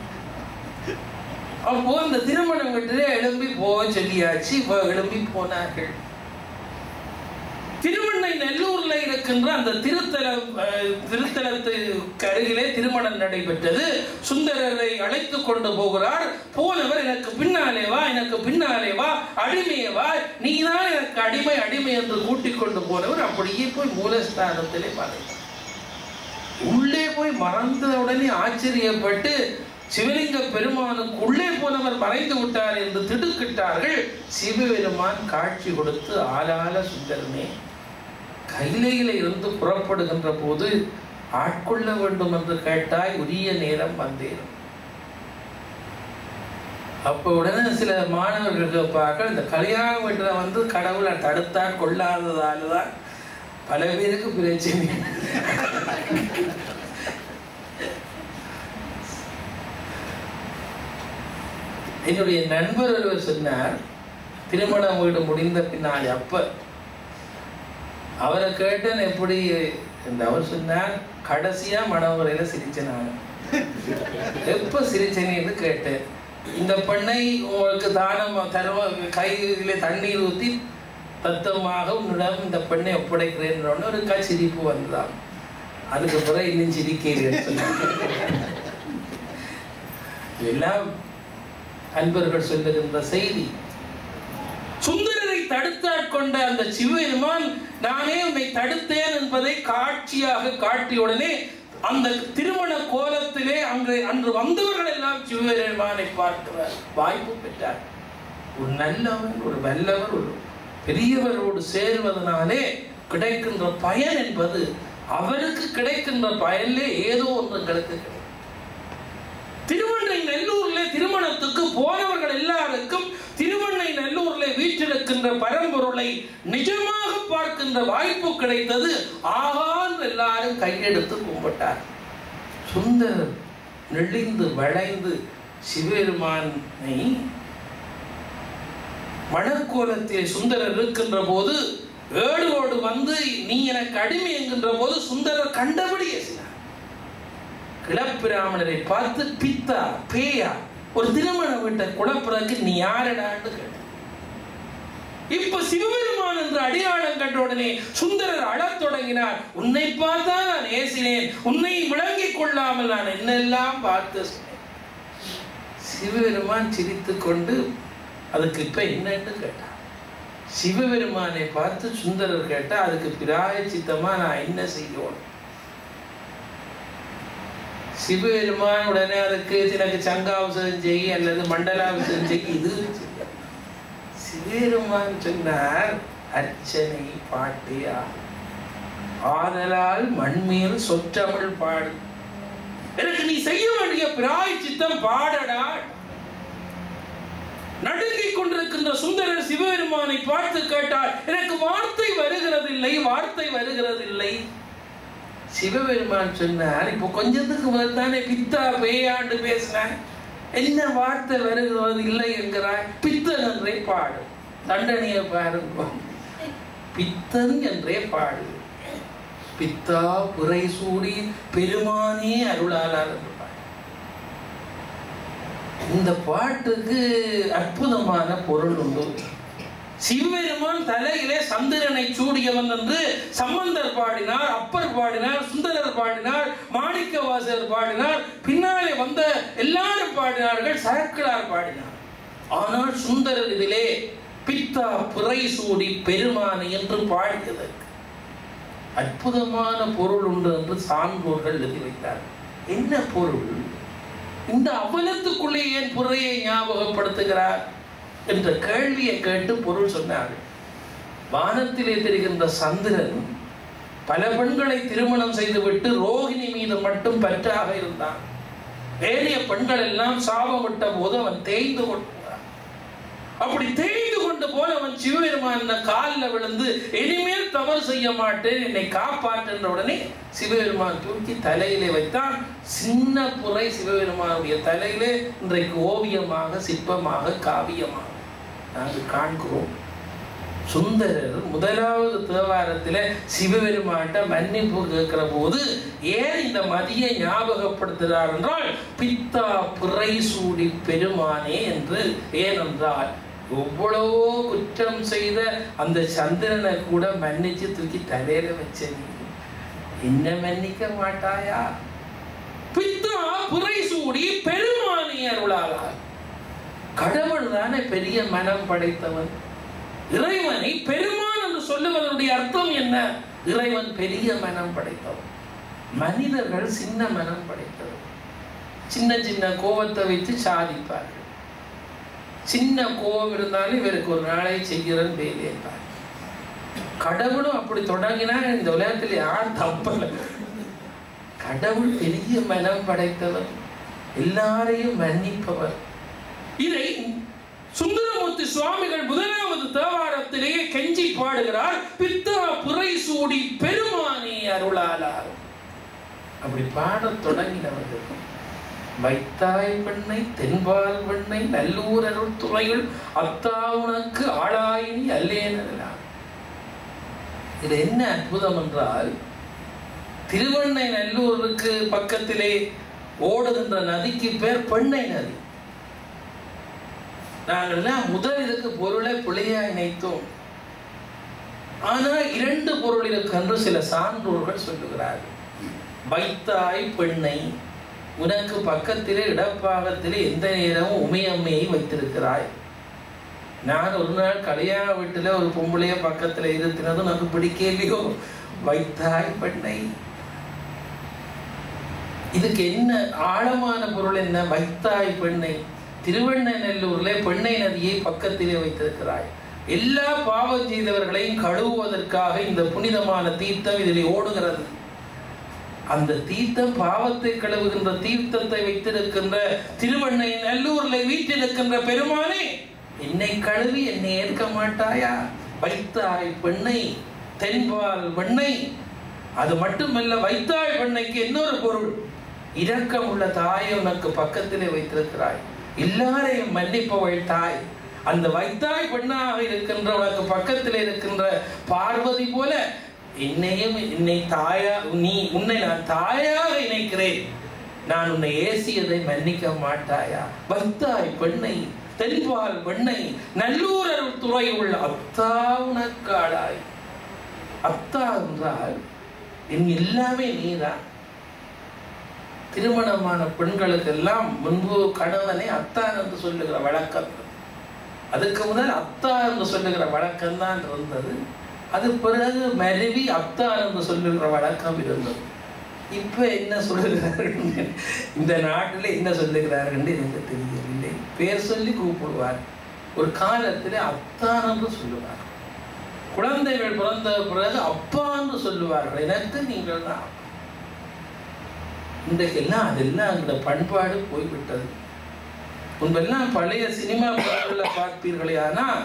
அப்போ இந்த திருமணம் வீட்டிலே எழும்பி போக சொல்லியாச்சு இப்போ எழும்பி போனார்கள் திருவண்ணை நெல்லூர்ல இருக்கின்ற அந்த திருத்தலம் அஹ், திருத்தலத்துக்கு அருகிலே திருமணம் நடைபெற்றது சுந்தரரை அழைத்து கொண்டு போகிறார் போனவர் எனக்கு பின்னாலே வா எனக்கு பின்னாலே வா அடிமையே வா நீதான் எனக்கு அடிமை அடிமை என்று கூட்டிக் கொண்டு போனவர் அப்படியே போய் மூலஸ்தானத்திலே பார்த்தார் உள்ளே போய் மறந்த உடனே ஆச்சரியப்பட்டு சிவலிங்க பெருமானுக்கு உள்ளே போனவர் மறைந்து விட்டார் என்று திடுக்கிட்டார்கள் சிவபெருமான் காட்சி கொடுத்து ஆளால சுந்தரமே கைலையில இருந்து புறப்படுகின்ற போது ஆட்கொள்ள வேண்டும் என்று கேட்டாய் உரிய நேரம் வந்தேன் அப்போ உடனே சில மாணவர்கள் கேட்பார்கள் இந்த கல்யாண வீட்டுல வந்து கடவுளை தடுத்தால் கொள்ளாததால தான் பல பேருக்கு பிரச்சனை என்னுடைய நண்பர் ஒருவர் சொன்னார் திருமணம் வீடு முடிந்த பின்னாடி அப்ப அவரை கேட்டேன் எப்படி என்று அவர் சொன்னார் கடைசியா மனமுறையில சிரிச்சேன் நான் எப்ப சிரிச்சேன்னு கேட்டேன் இந்த பெண்ணை உங்களுக்கு தானம் தருவ கையில தண்ணீர் ஊத்தி தத்துவமாக உன்னிடம் இந்த பெண்ணை ஒப்படைக்கிறேன் ஒரு கா சிரிப்பு வந்ததாம் அதுக்கு பிறகு இன்னும் சிரிக்கிறேன் சொன்னாங்க எல்லாம் அன்பர்கள் சொல்லுகின்ற செய்தி சுந்தரரை தடுத்தாற் கொண்ட அந்த சிவபெருமான் நானே உன்னை தடுத்தேன் என்பதை காட்சியாக காட்டிய உடனே அந்த திருமண கோலத்திலே அங்கு அன்று வந்தவர்கள் எல்லாம் சிவபெருமானை பார்க்கிறார் வாய்ப்பு பெற்றார் ஒரு நல்லவன் ஒரு வல்லவர் ஒரு பெரியவரோடு சேருவதனாலே கிடைக்கின்ற பயன் என்பது அவருக்கு கிடைக்கின்ற பயனிலே ஏதோ ஒன்று எங்களுக்கு கிடைக்கும் திருவண்ணை நெல்லூர்ல திருமணத்துக்கு போனவர்கள் எல்லாருக்கும் திருவண்ணை நெல்லூர்ல வீற்றிருக்கின்ற பரம்பொருளை நிஜமாக பார்க்கின்ற வாய்ப்பு கிடைத்தது ஆகான் எல்லாரும் கையெடுத்து கும்பிட்டார் சுந்தர் நெளிந்து வளைந்து சிவபெருமானை மணக்கோலத்தில் சுந்தரர் இருக்கின்ற போது ஏடுவோடு வந்து நீ எனக்கு அடிமை என்கின்ற போது சுந்தரர் கண்டபடி ஏசினார் கிளப்பிராமணரை பார்த்து பித்தா பேயா ஒரு திருமண வீட்டை குழப்பறதுக்கு நீ யாரடான்னு கேட்ட இப்ப சிவபெருமான் என்ற அடையாளம் கண்ட உடனே சுந்தரர் அழத் தொடங்கினார் உன்னை பார்த்தா நான் ஏசினேன் உன்னை விளங்கிக் கொள்ளாமல் நான் என்னெல்லாம் பார்த்து சொன்னேன் சிவபெருமான் சிரித்துக் கொண்டு அதுக்கு இப்ப என்னன்னு கேட்டார் சிவபெருமானை பார்த்து சுந்தரர் கேட்டா அதுக்கு பிராய சித்தமா நான் என்ன செய்யணும் சிவபெருமான் உடனே அதுக்கு எனக்கு சங்காபிஷேகம் செய் அல்லது மண்டலாபிஷேகம் செய் இது செய்ய. சிவபெருமான் சொன்னார் அர்ச்சனை பாட்டியா ஆதலால் மண்மேல் சொற்றமிழ் பாடு எனக்கு நீ செய்ய வேண்டிய பிராய சித்தம் பாடடா நடுங்கிக் கொண்டிருக்கின்ற சுந்தரர் சிவபெருமானை பார்த்து கேட்டார் எனக்கு வார்த்தை வருகிறதில்லை வார்த்தை வருகிறதில்லை சிவபெருமான் சொன்னார் இப்போ கொஞ்சத்துக்கு முதல் தானே பித்தா பேயாண்டு பேசினார் என்ன வார்த்தை வருகிறது இல்லை என்கிறாய் பித்தன் என்றே பாடு தண்டனையை பாருங்க பித்தன் என்றே பாடு பித்தா புரை சூடி பெருமானே அருளாளார் என்று பாடு இந்த பாட்டுக்கு அற்புதமான பொருள் உண்டு சிவபெருமான் தலையிலே சந்திரனை சூடியவன் என்று சம்பந்தர் பாடினார் அப்பர் பாடினார் சுந்தரர் பாடினார் மாணிக்கவாசகர் பாடினார் பின்னாலே வந்த எல்லாரும் பாடினார்கள் சரக்கிழார் பாடினார் ஆனால் சுந்தரர் இதிலே பித்தா புரை சூடி பெருமானை என்று பாடியதற்கு அற்புதமான பொருள் உண்டு என்று சான்றோர்கள் எழுதி வைத்தார் என்ன பொருள் இந்த அவலத்துக்குள்ளே ஏன் புறையை ஞாபகப்படுத்துகிறார் என்ற கேள்வியை கேட்டு பொருள் சொன்னார்கள் வானத்திலே தெரிகின்ற சந்திரன் பல பெண்களை திருமணம் செய்துவிட்டு ரோகிணி மீது மட்டும் பற்றாக இருந்தான் வேறிய பெண்கள் எல்லாம் சாபமிட்ட போது அவன் தேய்ந்து கொண்டான் அப்படி தேய்ந்து கொண்டு போல அவன் சிவபெருமான காலில் விழுந்து இனிமேல் தவறு செய்ய மாட்டேன் என்னை காப்பாற்றுன்ற உடனே சிவபெருமான் தூக்கி தலையிலே வைத்தான் சின்ன புரை சிவபெருமானுடைய தலையிலே இன்றைக்கு ஓவியமாக சிற்பமாக காவியமாக நாங்கள் காண்கிறோம் சுந்தரர் முதலாவது தேவாரத்தில் சிவபெருமான்கிட்ட மன்னிப்பு கேட்கிற போது ஏன் இந்த மதியை ஞாபகப்படுத்துகிறார் என்றால் பித்தா பிறை சூடி பெருமானே என்று ஏனென்றால் எவ்வளவோ குற்றம் செய்த அந்த சந்திரனை கூட மன்னிச்சு தூக்கி தலையில வச்ச நீ என்ன மன்னிக்க மாட்டாயா பித்தா புரை சூடி பெருமானே அருளாளார் கடவுள் தானே பெரிய மனம் படைத்தவன் இறைவனை பெருமான் என்று சொல்லுவதனுடைய அர்த்தம் என்ன இறைவன் பெரிய மனம் படைத்தவன் மனிதர்கள் சின்ன மனம் படைத்தவர் சின்ன சின்ன கோபத்தை வைத்து சாதிப்பார்கள் சின்ன கோபம் இருந்தாலும் இவருக்கு ஒரு நாளை செய்கிறன் வேலைப்பார் கடவுளும் அப்படி தொடங்கினா இந்த உலகத்தில் யார் தப்பல கடவுள் பெரிய மனம் படைத்தவர் எல்லாரையும் மன்னிப்பவர் இதை சுந்தரமூர்த்தி சுவாமிகள் முதலாவது தேவாரத்திலேயே கெஞ்சி பாடுகிறார் பித்தா புரை சூடி பெருமானே அருளாளார் அப்படி பாடத் தொடங்கினவர்கள் வைத்தாய் பெண்ணை தென்பால் பெண்ணை நல்லூர் அருள் துறையுள் அத்தா உனக்கு ஆளாயினி அல்லேனலாம் இது என்ன அற்புதம் என்றால் திருவண்ணை நல்லூருக்கு பக்கத்திலே ஓடுகின்ற நதிக்கு பேர் பெண்ணை நதி நாங்கள்லாம் முதல் இதுக்கு பொருளை பிழையா இணைத்தோம் ஆனால் இரண்டு பொருள் இருக்கு என்று சில சான்றோர்கள் சொல்லுகிறார்கள் வைத்தாய் பெண்ணை உனக்கு பக்கத்திலே இடப்பாகத்திலே எந்த நேரமும் உமையம்மையை வைத்திருக்கிறாய் நான் ஒரு நாள் கல்யாண வீட்டுல ஒரு பொம்பளைய பக்கத்துல இருத்தினது உனக்கு பிடிக்கலையோ வைத்தாய் பெண்ணை இதுக்கு என்ன ஆழமான பொருள் என்ன வைத்தாய் பெண்ணை திருவண்ணநல்லூர்ல பெண்ணை நதியை பக்கத்திலே வைத்திருக்கிறாய் எல்லா பாவம் செய்தவர்களையும் கழுவுவதற்காக இந்த புனிதமான தீர்த்தம் இதில் ஓடுகிறது அந்த தீர்த்தம் பாவத்தை கழுவுகின்ற தீர்த்தத்தை வைத்திருக்கின்ற திருவண்ணை நல்லூர்ல வீட்டிருக்கின்ற பெருமானே என்னை கழுவி என்னை ஏற்க மாட்டாயா வைத்தாய் பெண்ணை தென்பால் வெண்ணை அது மட்டுமல்ல வைத்தாய் பெண்ணைக்கு இன்னொரு பொருள் இரக்கம் உள்ள தாயை உனக்கு பக்கத்திலே வைத்திருக்கிறாய் எல்லாரையும் மன்னிப்பவள் தாய் அந்த வைத்தாய் பெண்ணாக இருக்கின்ற உனக்கு பக்கத்தில் இருக்கின்ற பார்வதி போல என்னையும் என்னை தாயா நீ உன்னை நான் தாயாக இணைக்கிறேன் நான் உன்னை ஏசியதை மன்னிக்க மாட்டாயா வைத்தாய் பெண்ணை தென்பால் பெண்ணை நல்லூர் அருள் துறை உள்ள அத்தா உனக்காளாய் அத்தா என்றால் என் எல்லாமே நீதான் திருமணமான பெண்களுக்கெல்லாம் முன்பு கணவனை அத்தான் என்று சொல்லுகிற வழக்கம் அதுக்கு முதல் அத்தா என்று சொல்லுகிற வழக்கம் தான் இருந்தது அது பிறகு மருவி அத்தான் என்று சொல்லுகிற வழக்கம் இருந்தது இப்ப என்ன சொல்லுகிறார்கள் இந்த நாட்டில் என்ன சொல்லுகிறார்கள் எனக்கு தெரியவில்லை பேர் சொல்லி கூப்பிடுவார் ஒரு காலத்தில் அத்தான் என்று சொல்லுவார் குழந்தைகள் பிறந்த பிறகு அப்பா என்று சொல்லுவார்கள் எனக்கு நீங்கள் தான் இன்றைக்கெல்லாம் அதெல்லாம் அந்த பண்பாடு போய்விட்டது முன்பெல்லாம் பழைய சினிமா படங்களில் பார்ப்பீர்களே ஆனால்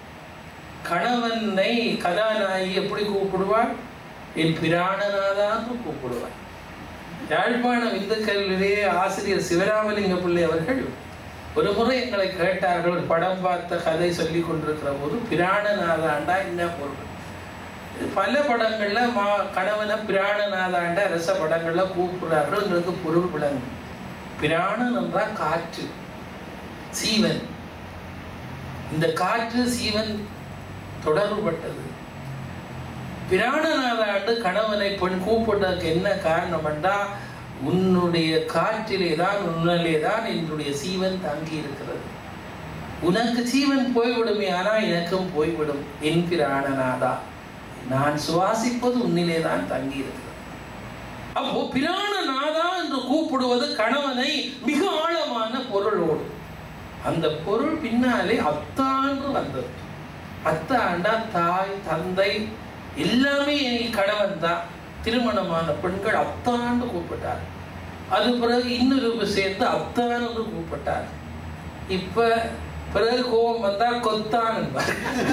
கணவனை கதாநாயகி எப்படி கூப்பிடுவாள் என் பிராணநாதான்னு கூப்பிடுவாள் யாழ்ப்பாணம் இந்து கல்வியிலே ஆசிரியர் சிவராமலிங்க பிள்ளை அவர்கள் ஒரு முறை எங்களை கேட்டார்கள் ஒரு படம் பார்த்த கதை சொல்லி கொண்டிருக்கிற போது பிராணநாதாண்டா என்ன பொருள் பல படங்கள்ல மா கணவனை பிராணநாதாண்ட அரச படங்கள்ல கூப்பிடுறார்கள் எங்களுக்கு பொருள் விளங்கும் பிராணன் என்றால் காற்று சீவன் இந்த காற்று சீவன் தொடர்புபட்டது பிராணநாதாண்டு கணவனை பெண் கூப்பிட்டதுக்கு என்ன காரணம் என்றா உன்னுடைய காற்றிலே தான் உன்னிலே தான் என்னுடைய சீவன் தங்கி இருக்கிறது உனக்கு சீவன் போய்விடுமே ஆனால் எனக்கும் போய்விடும் என் பிராணநாதா நான் சுவாசிப்பது உன்னிலே தான் தங்கி இருக்கிறது அப்போ பிராணநாதா என்று கூப்பிடுவது கணவனை மிக ஆழமான பொருளோடு அந்த பொருள் பின்னாலே அத்தான்று வந்தது அத்தாண்டா தாய் தந்தை எல்லாமே கணவன் தான் திருமணமான பெண்கள் அத்தான்னு கூப்பிட்டார் அது பிறகு இன்னொரு சேர்ந்து அத்தான் என்று கூப்பிட்டார் இப்ப பிறகு கோபம் வந்தா கொத்தான் என்பார்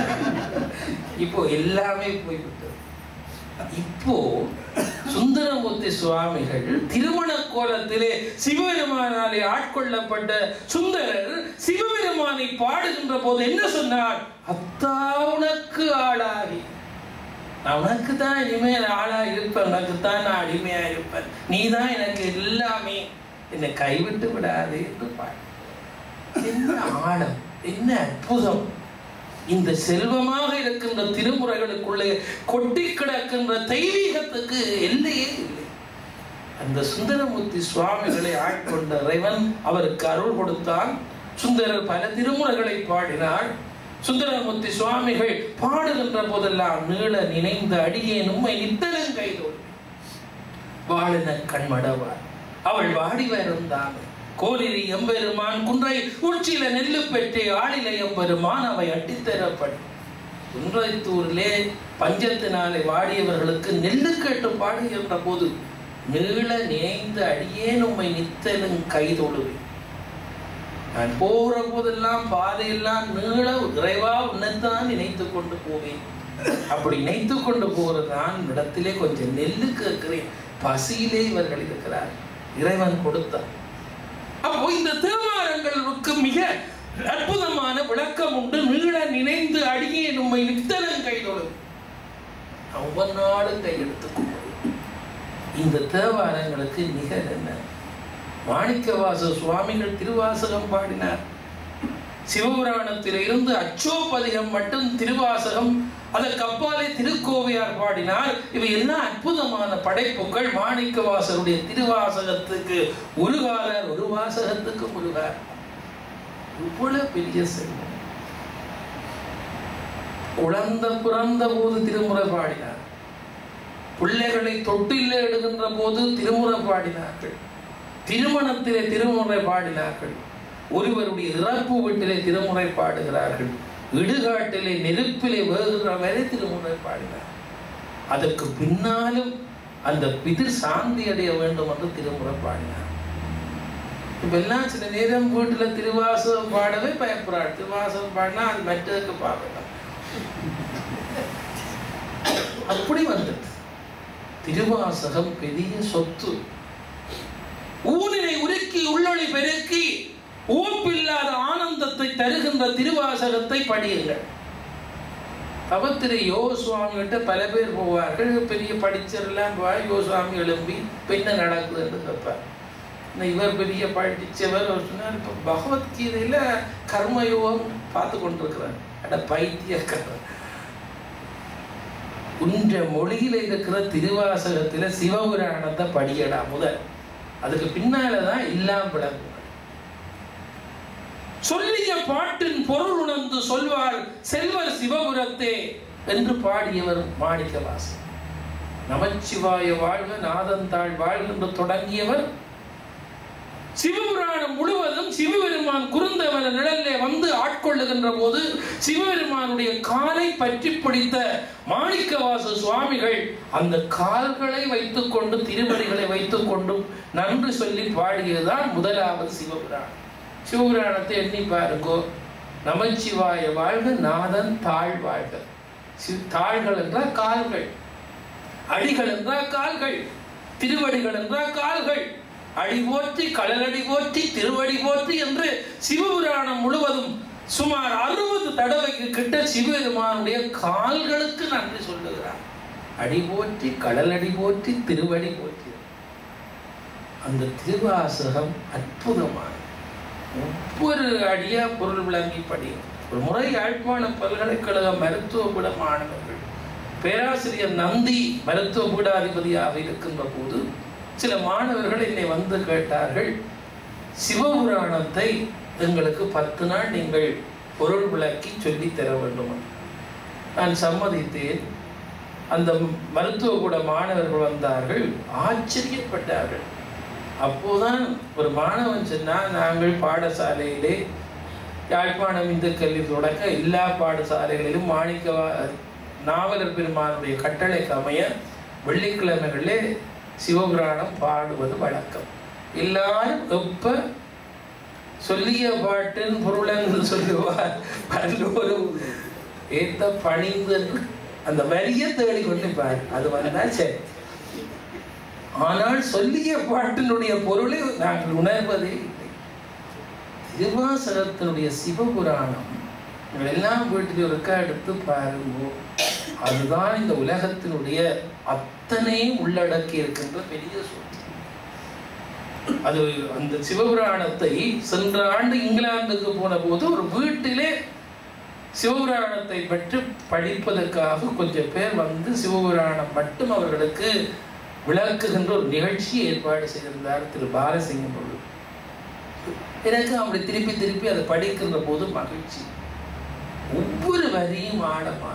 இப்போ எல்லாமே போய்விட்டது இப்போ சுந்தரமூர்த்தி சுவாமிகள் திருமண கோலத்திலே சிவபெருமானாலே ஆட்கொள்ளப்பட்ட சுந்தரர் சிவபெருமானை பாடுகின்ற போது என்ன சொன்னார் அத்தா உனக்கு ஆளாகி நான் உனக்கு தான் இனிமேல் ஆளா இருப்பேன் உனக்கு தான் நான் அடிமையா இருப்பேன் நீ தான் எனக்கு எல்லாமே என்னை கைவிட்டு விடாதே என்று பாடு என்ன ஆழம் என்ன அற்புதம் இந்த செல்வமாக இருக்கின்ற திருமுறைகளுக்குள்ளே கொட்டி கிடக்கின்ற தெய்வீகத்துக்கு எல்லையே இல்லை அந்த சுந்தரமூர்த்தி சுவாமிகளை ஆட்கொண்ட இறைவன் அவருக்கு அருள் கொடுத்தான் சுந்தரர் பல திருமுறைகளை பாடினார் சுந்தரமூர்த்தி சுவாமிகள் பாடுகின்ற போதெல்லாம் நீள நினைந்த அடியே உம்மை நித்தலும் கைதோடு வாழின கண்மடவார் அவள் வாடி வருந்தான் கோலிரி எம்பெருமான் குன்றை உச்சியில நெல்லு பெற்றே ஆளில எம்பெருமான் அவை அட்டித்தரப்படும் குன்றைத்தூரிலே பஞ்சத்தினாலே வாடியவர்களுக்கு நெல்லு கேட்டு பாடுகின்ற போது நீள நினைந்த அடியேன் உம்மை நித்தலும் கைதொழுவேன் நான் போகிற போதெல்லாம் பாதையெல்லாம் நீள இறைவா உன்னைத்தான் நினைத்து கொண்டு போவேன் அப்படி நினைத்து கொண்டு போகிறது நான் இடத்திலே கொஞ்சம் நெல்லு கேட்கிறேன் பசியிலே இவர்கள் இருக்கிறார் இறைவன் கொடுத்தார் அப்போ இந்த தேவாரங்களுக்கு மிக அற்புதமான விளக்கம் உண்டு நீள நினைந்து அடியே நம்மை நித்தனம் கைதொழும் ஒவ்வொரு நாளும் கையெடுத்துக் இந்த தேவாரங்களுக்கு நிகர் என்ன மாணிக்கவாச சுவாமிகள் திருவாசகம் பாடினார் சிவபுராணத்தில் இருந்து அச்சோபதிகம் மட்டும் திருவாசகம் அதற்கு அப்பாலே திருக்கோவையார் பாடினார் இவை எல்லாம் அற்புதமான படைப்புகள் மாணிக்கவாசருடைய திருவாசகத்துக்கு உருகாரர் ஒரு வாசகத்துக்கு முருகார் இவ்வளவு பெரிய செல்வம் குழந்த பிறந்த போது திருமுறை பாடினார் பிள்ளைகளை தொட்டிலே எடுகின்ற போது திருமுறை பாடினார்கள் திருமணத்திலே திருமுறை பாடினார்கள் ஒருவருடைய இறப்பு வீட்டிலே திருமுறை பாடுகிறார்கள் இடுகாட்டிலே நெருப்பிலே வேகுகிற வரை திருமுறை பாடினார் அதற்கு பின்னாலும் அந்த பிதிர் சாந்தி அடைய வேண்டும் என்று திருமுறை பாடினார் இப்ப எல்லாம் சில நேரம் வீட்டுல திருவாசகம் பாடவே பயப்படுறாள் திருவாசகம் பாடினா அது மற்றதுக்கு பார்க்கலாம் அப்படி வந்தது திருவாசகம் பெரிய சொத்து ஊனினை உருக்கி உள்ளொளி பெருக்கி ஊப்பில்லாத ஆனந்தத்தை தருகின்ற திருவாசகத்தை படியுங்கள் தவத்திரு யோ சுவாமி கிட்ட பல பேர் போவார்கள் பெரிய படிச்சரெல்லாம் போவார் யோ சுவாமி எழும்பி பின்ன நடக்குதுன்னு கேட்பார் இந்த இவர் பெரிய படிச்சவர் அவர் சொன்னார் இப்போ பகவத்கீதையில கர்மயோகம் பார்த்து கொண்டிருக்கிறார் அட பைத்தியக்காரர் உன்ற மொழியில இருக்கிற திருவாசகத்துல சிவபுராணத்தை படியடா முதல் அதுக்கு பின்னாலதான் எல்லாம் விளங்கும் சொல்லிய பாட்டின் பொருள் உணர்ந்து சொல்வார் செல்வர் சிவபுரத்தே என்று பாடியவர் மாணிக்கவாசன் நமச்சிவாய வாழ்க நாதந்தாள் வாழ்க என்று தொடங்கியவர் சிவபுராணம் முழுவதும் சிவபெருமான் குறுந்தவன நிழல்லே வந்து ஆட்கொள்ளுகின்ற போது சிவபெருமானுடைய காலை பற்றி பிடித்த மாணிக்கவாச சுவாமிகள் அந்த கால்களை வைத்துக்கொண்டு திருவடிகளை வைத்துக்கொண்டு நன்றி சொல்லி பாடியதுதான் முதலாவது சிவபுராணம் சிவபுராணத்தை எண்ணி பாருங்கோ நமச்சிவாய வாழ்க நாதன் தாழ் வாழ்க சி- தாள்கள் என்றால் கால்கள் அடிகள் என்றால் கால்கள் திருவடிகள் என்றால் கால்கள் அடி போற்றி கடலடி போற்றி திருவடி போற்றி என்று சிவபுராணம் முழுவதும் சுமார் அறுபது தடவைக்கு கிட்ட சிவபெருமானுடைய கால்களுக்கு நன்றி சொல்லுகிறார் அடி போற்றி கடலடி போற்றி திருவடி போற்றி அந்த திருவாசகம் அற்புதமான ஒவ்வொரு அடியா பொருள் விளங்கி படியும் ஒரு முறை யாழ்ப்பாண பல்கலைக்கழக மருத்துவ கூட மாணவர்கள் பேராசிரியர் நந்தி மருத்துவ பீடாதிபதியாக இருக்கின்ற போது சில மாணவர்கள் என்னை வந்து கேட்டார்கள் சிவபுராணத்தை எங்களுக்கு பத்து நாள் நீங்கள் பொருள் விளக்கி சொல்லித் தர வேண்டும் என்று. நான் சம்மதித்தேன் அந்த மருத்துவ கூட மாணவர்கள் வந்தார்கள் ஆச்சரியப்பட்டார்கள் அப்போதான் ஒரு மாணவன் சொன்னான் நாங்கள் பாடசாலையிலே யாழ்ப்பாணம் இந்து கல்வி தொடக்க எல்லா பாடசாலைகளிலும் மாணிக்க நாவலர் பெருமானுடைய கட்டளைக்கு அமைய வெள்ளிக்கிழமைகளிலே சிவபுராணம் பாடுவது வழக்கம் எல்லாரும் எப்ப சொல்லிய பாட்டின் பொருளென்று சொல்லுவார் பல்லோரும் ஏத்த பணிந்து அந்த வரியை தேடி கொண்டிருப்பார் அது வந்தா சரி ஆனால் சொல்லிய பாட்டினுடைய பொருளை நாங்கள் உணர்வதே இல்லை திருவாசகத்தினுடைய சிவபுராணம் நீங்கள் எல்லாம் வீட்டில் இருக்கா எடுத்து பாருங்க அதுதான் இந்த உலகத்தினுடைய அத்தனையும் உள்ளடக்கி இருக்கின்ற பெரிய சொத்து அது அந்த சிவபுராணத்தை சென்ற ஆண்டு இங்கிலாந்துக்கு போன போது ஒரு வீட்டிலே சிவபுராணத்தை பற்றி படிப்பதற்காக கொஞ்சம் பேர் வந்து சிவபுராணம் மட்டும் அவர்களுக்கு விளக்குகின்ற ஒரு நிகழ்ச்சி ஏற்பாடு செய்திருந்தார் திரு பாலசிங்கம் அவர்கள் எனக்கு அப்படி திருப்பி திருப்பி அதை படிக்கின்ற போது மகிழ்ச்சி ஒவ்வொரு வரியும் ஆழமான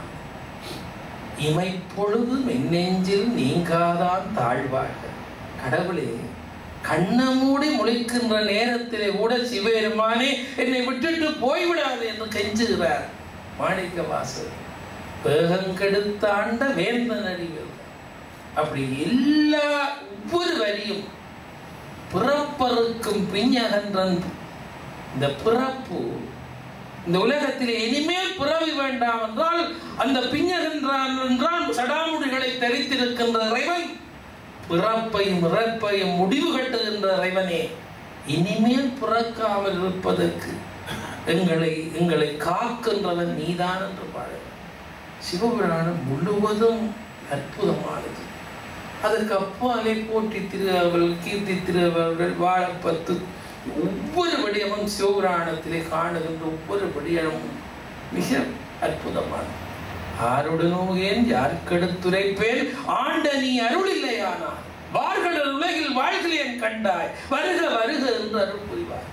இமைப்பொழுதும் என்னெஞ்சில் நீங்காதான் தாழ்வாக கடவுளே கண்ணை மூடி முழிக்கின்ற நேரத்திலே கூட சிவபெருமானே என்னை விட்டுட்டு போய்விடாது என்று கெஞ்சுகிறார் மாணிக்க வாசர் வேகங்கெடுத்தாண்ட வேந்தன் அடிகள் அப்படி எல்லா ஒவ்வொரு வரியும் பிறப்பறுக்கும் பிஞ்சகன்றன் இந்த பிறப்பு இந்த உலகத்திலே இனிமேல் பிறவி வேண்டாம் என்றால் அந்த பிஞ்சகன்றான் என்றால் சடாமுடிகளை தரித்திருக்கின்ற இறைவன் பிறப்பையும் இறப்பையும் முடிவு கட்டுகின்ற இறைவனே இனிமேல் பிறக்காமல் இருப்பதற்கு எங்களை எங்களை காக்கின்றவன் நீதான் என்று பாடு சிவபுராணம் முழுவதும் அற்புதமானது அதற்கு அப்பாலே போட்டி திருவர்கள் கீர்த்தி திருவர்கள் வாழப்பத்து ஒவ்வொரு விடயமும் சிவபுராணத்திலே காணுகின்ற ஒவ்வொரு விடயமும் மிக அற்புதமானது ஆருடனோகேன் யாருக்கெடுத்துரைப்பேன் ஆண்ட நீ அருள் இல்லையானால் வார்கள் உலகில் வாழ்கிறேன் கண்டாய் வருக வருக என்று அருள் புரிவார்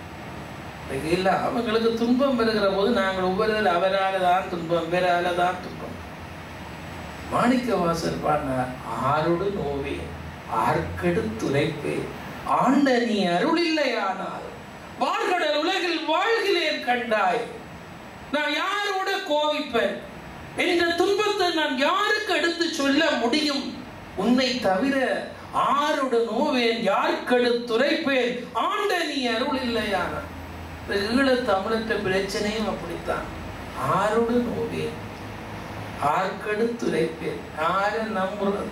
இல்ல அவங்களுக்கு துன்பம் வருகிற போது நாங்கள் ஒவ்வொரு அவரால தான் துன்பம் வேறால தான் துன்பம் மாணிக்க வாசர் பாடினார் ஆரோடு நோவே ஆர்க்கெடுத்துரைப்பே ஆண்ட நீ அருள் இல்லையானால் வார்கடல் உலகில் வாழ்கிறேன் கண்டாய் நான் யாரோட கோவிப்பேன் என்ற துன்பத்தை நான் யாருக்கு எடுத்து சொல்ல முடியும் உன்னை தவிர ஆரோடு நோவேன் யாருக்கெடுத்துரைப்பேன் ஆண்ட நீ அருள் இல்லையான ஈழ தமிழற்ற பிரச்சனையும் அப்படித்தான் ஆரோடு நோவேன் ஆர்க்கெடுத்துரைப்பேன் யாரை நம்புறது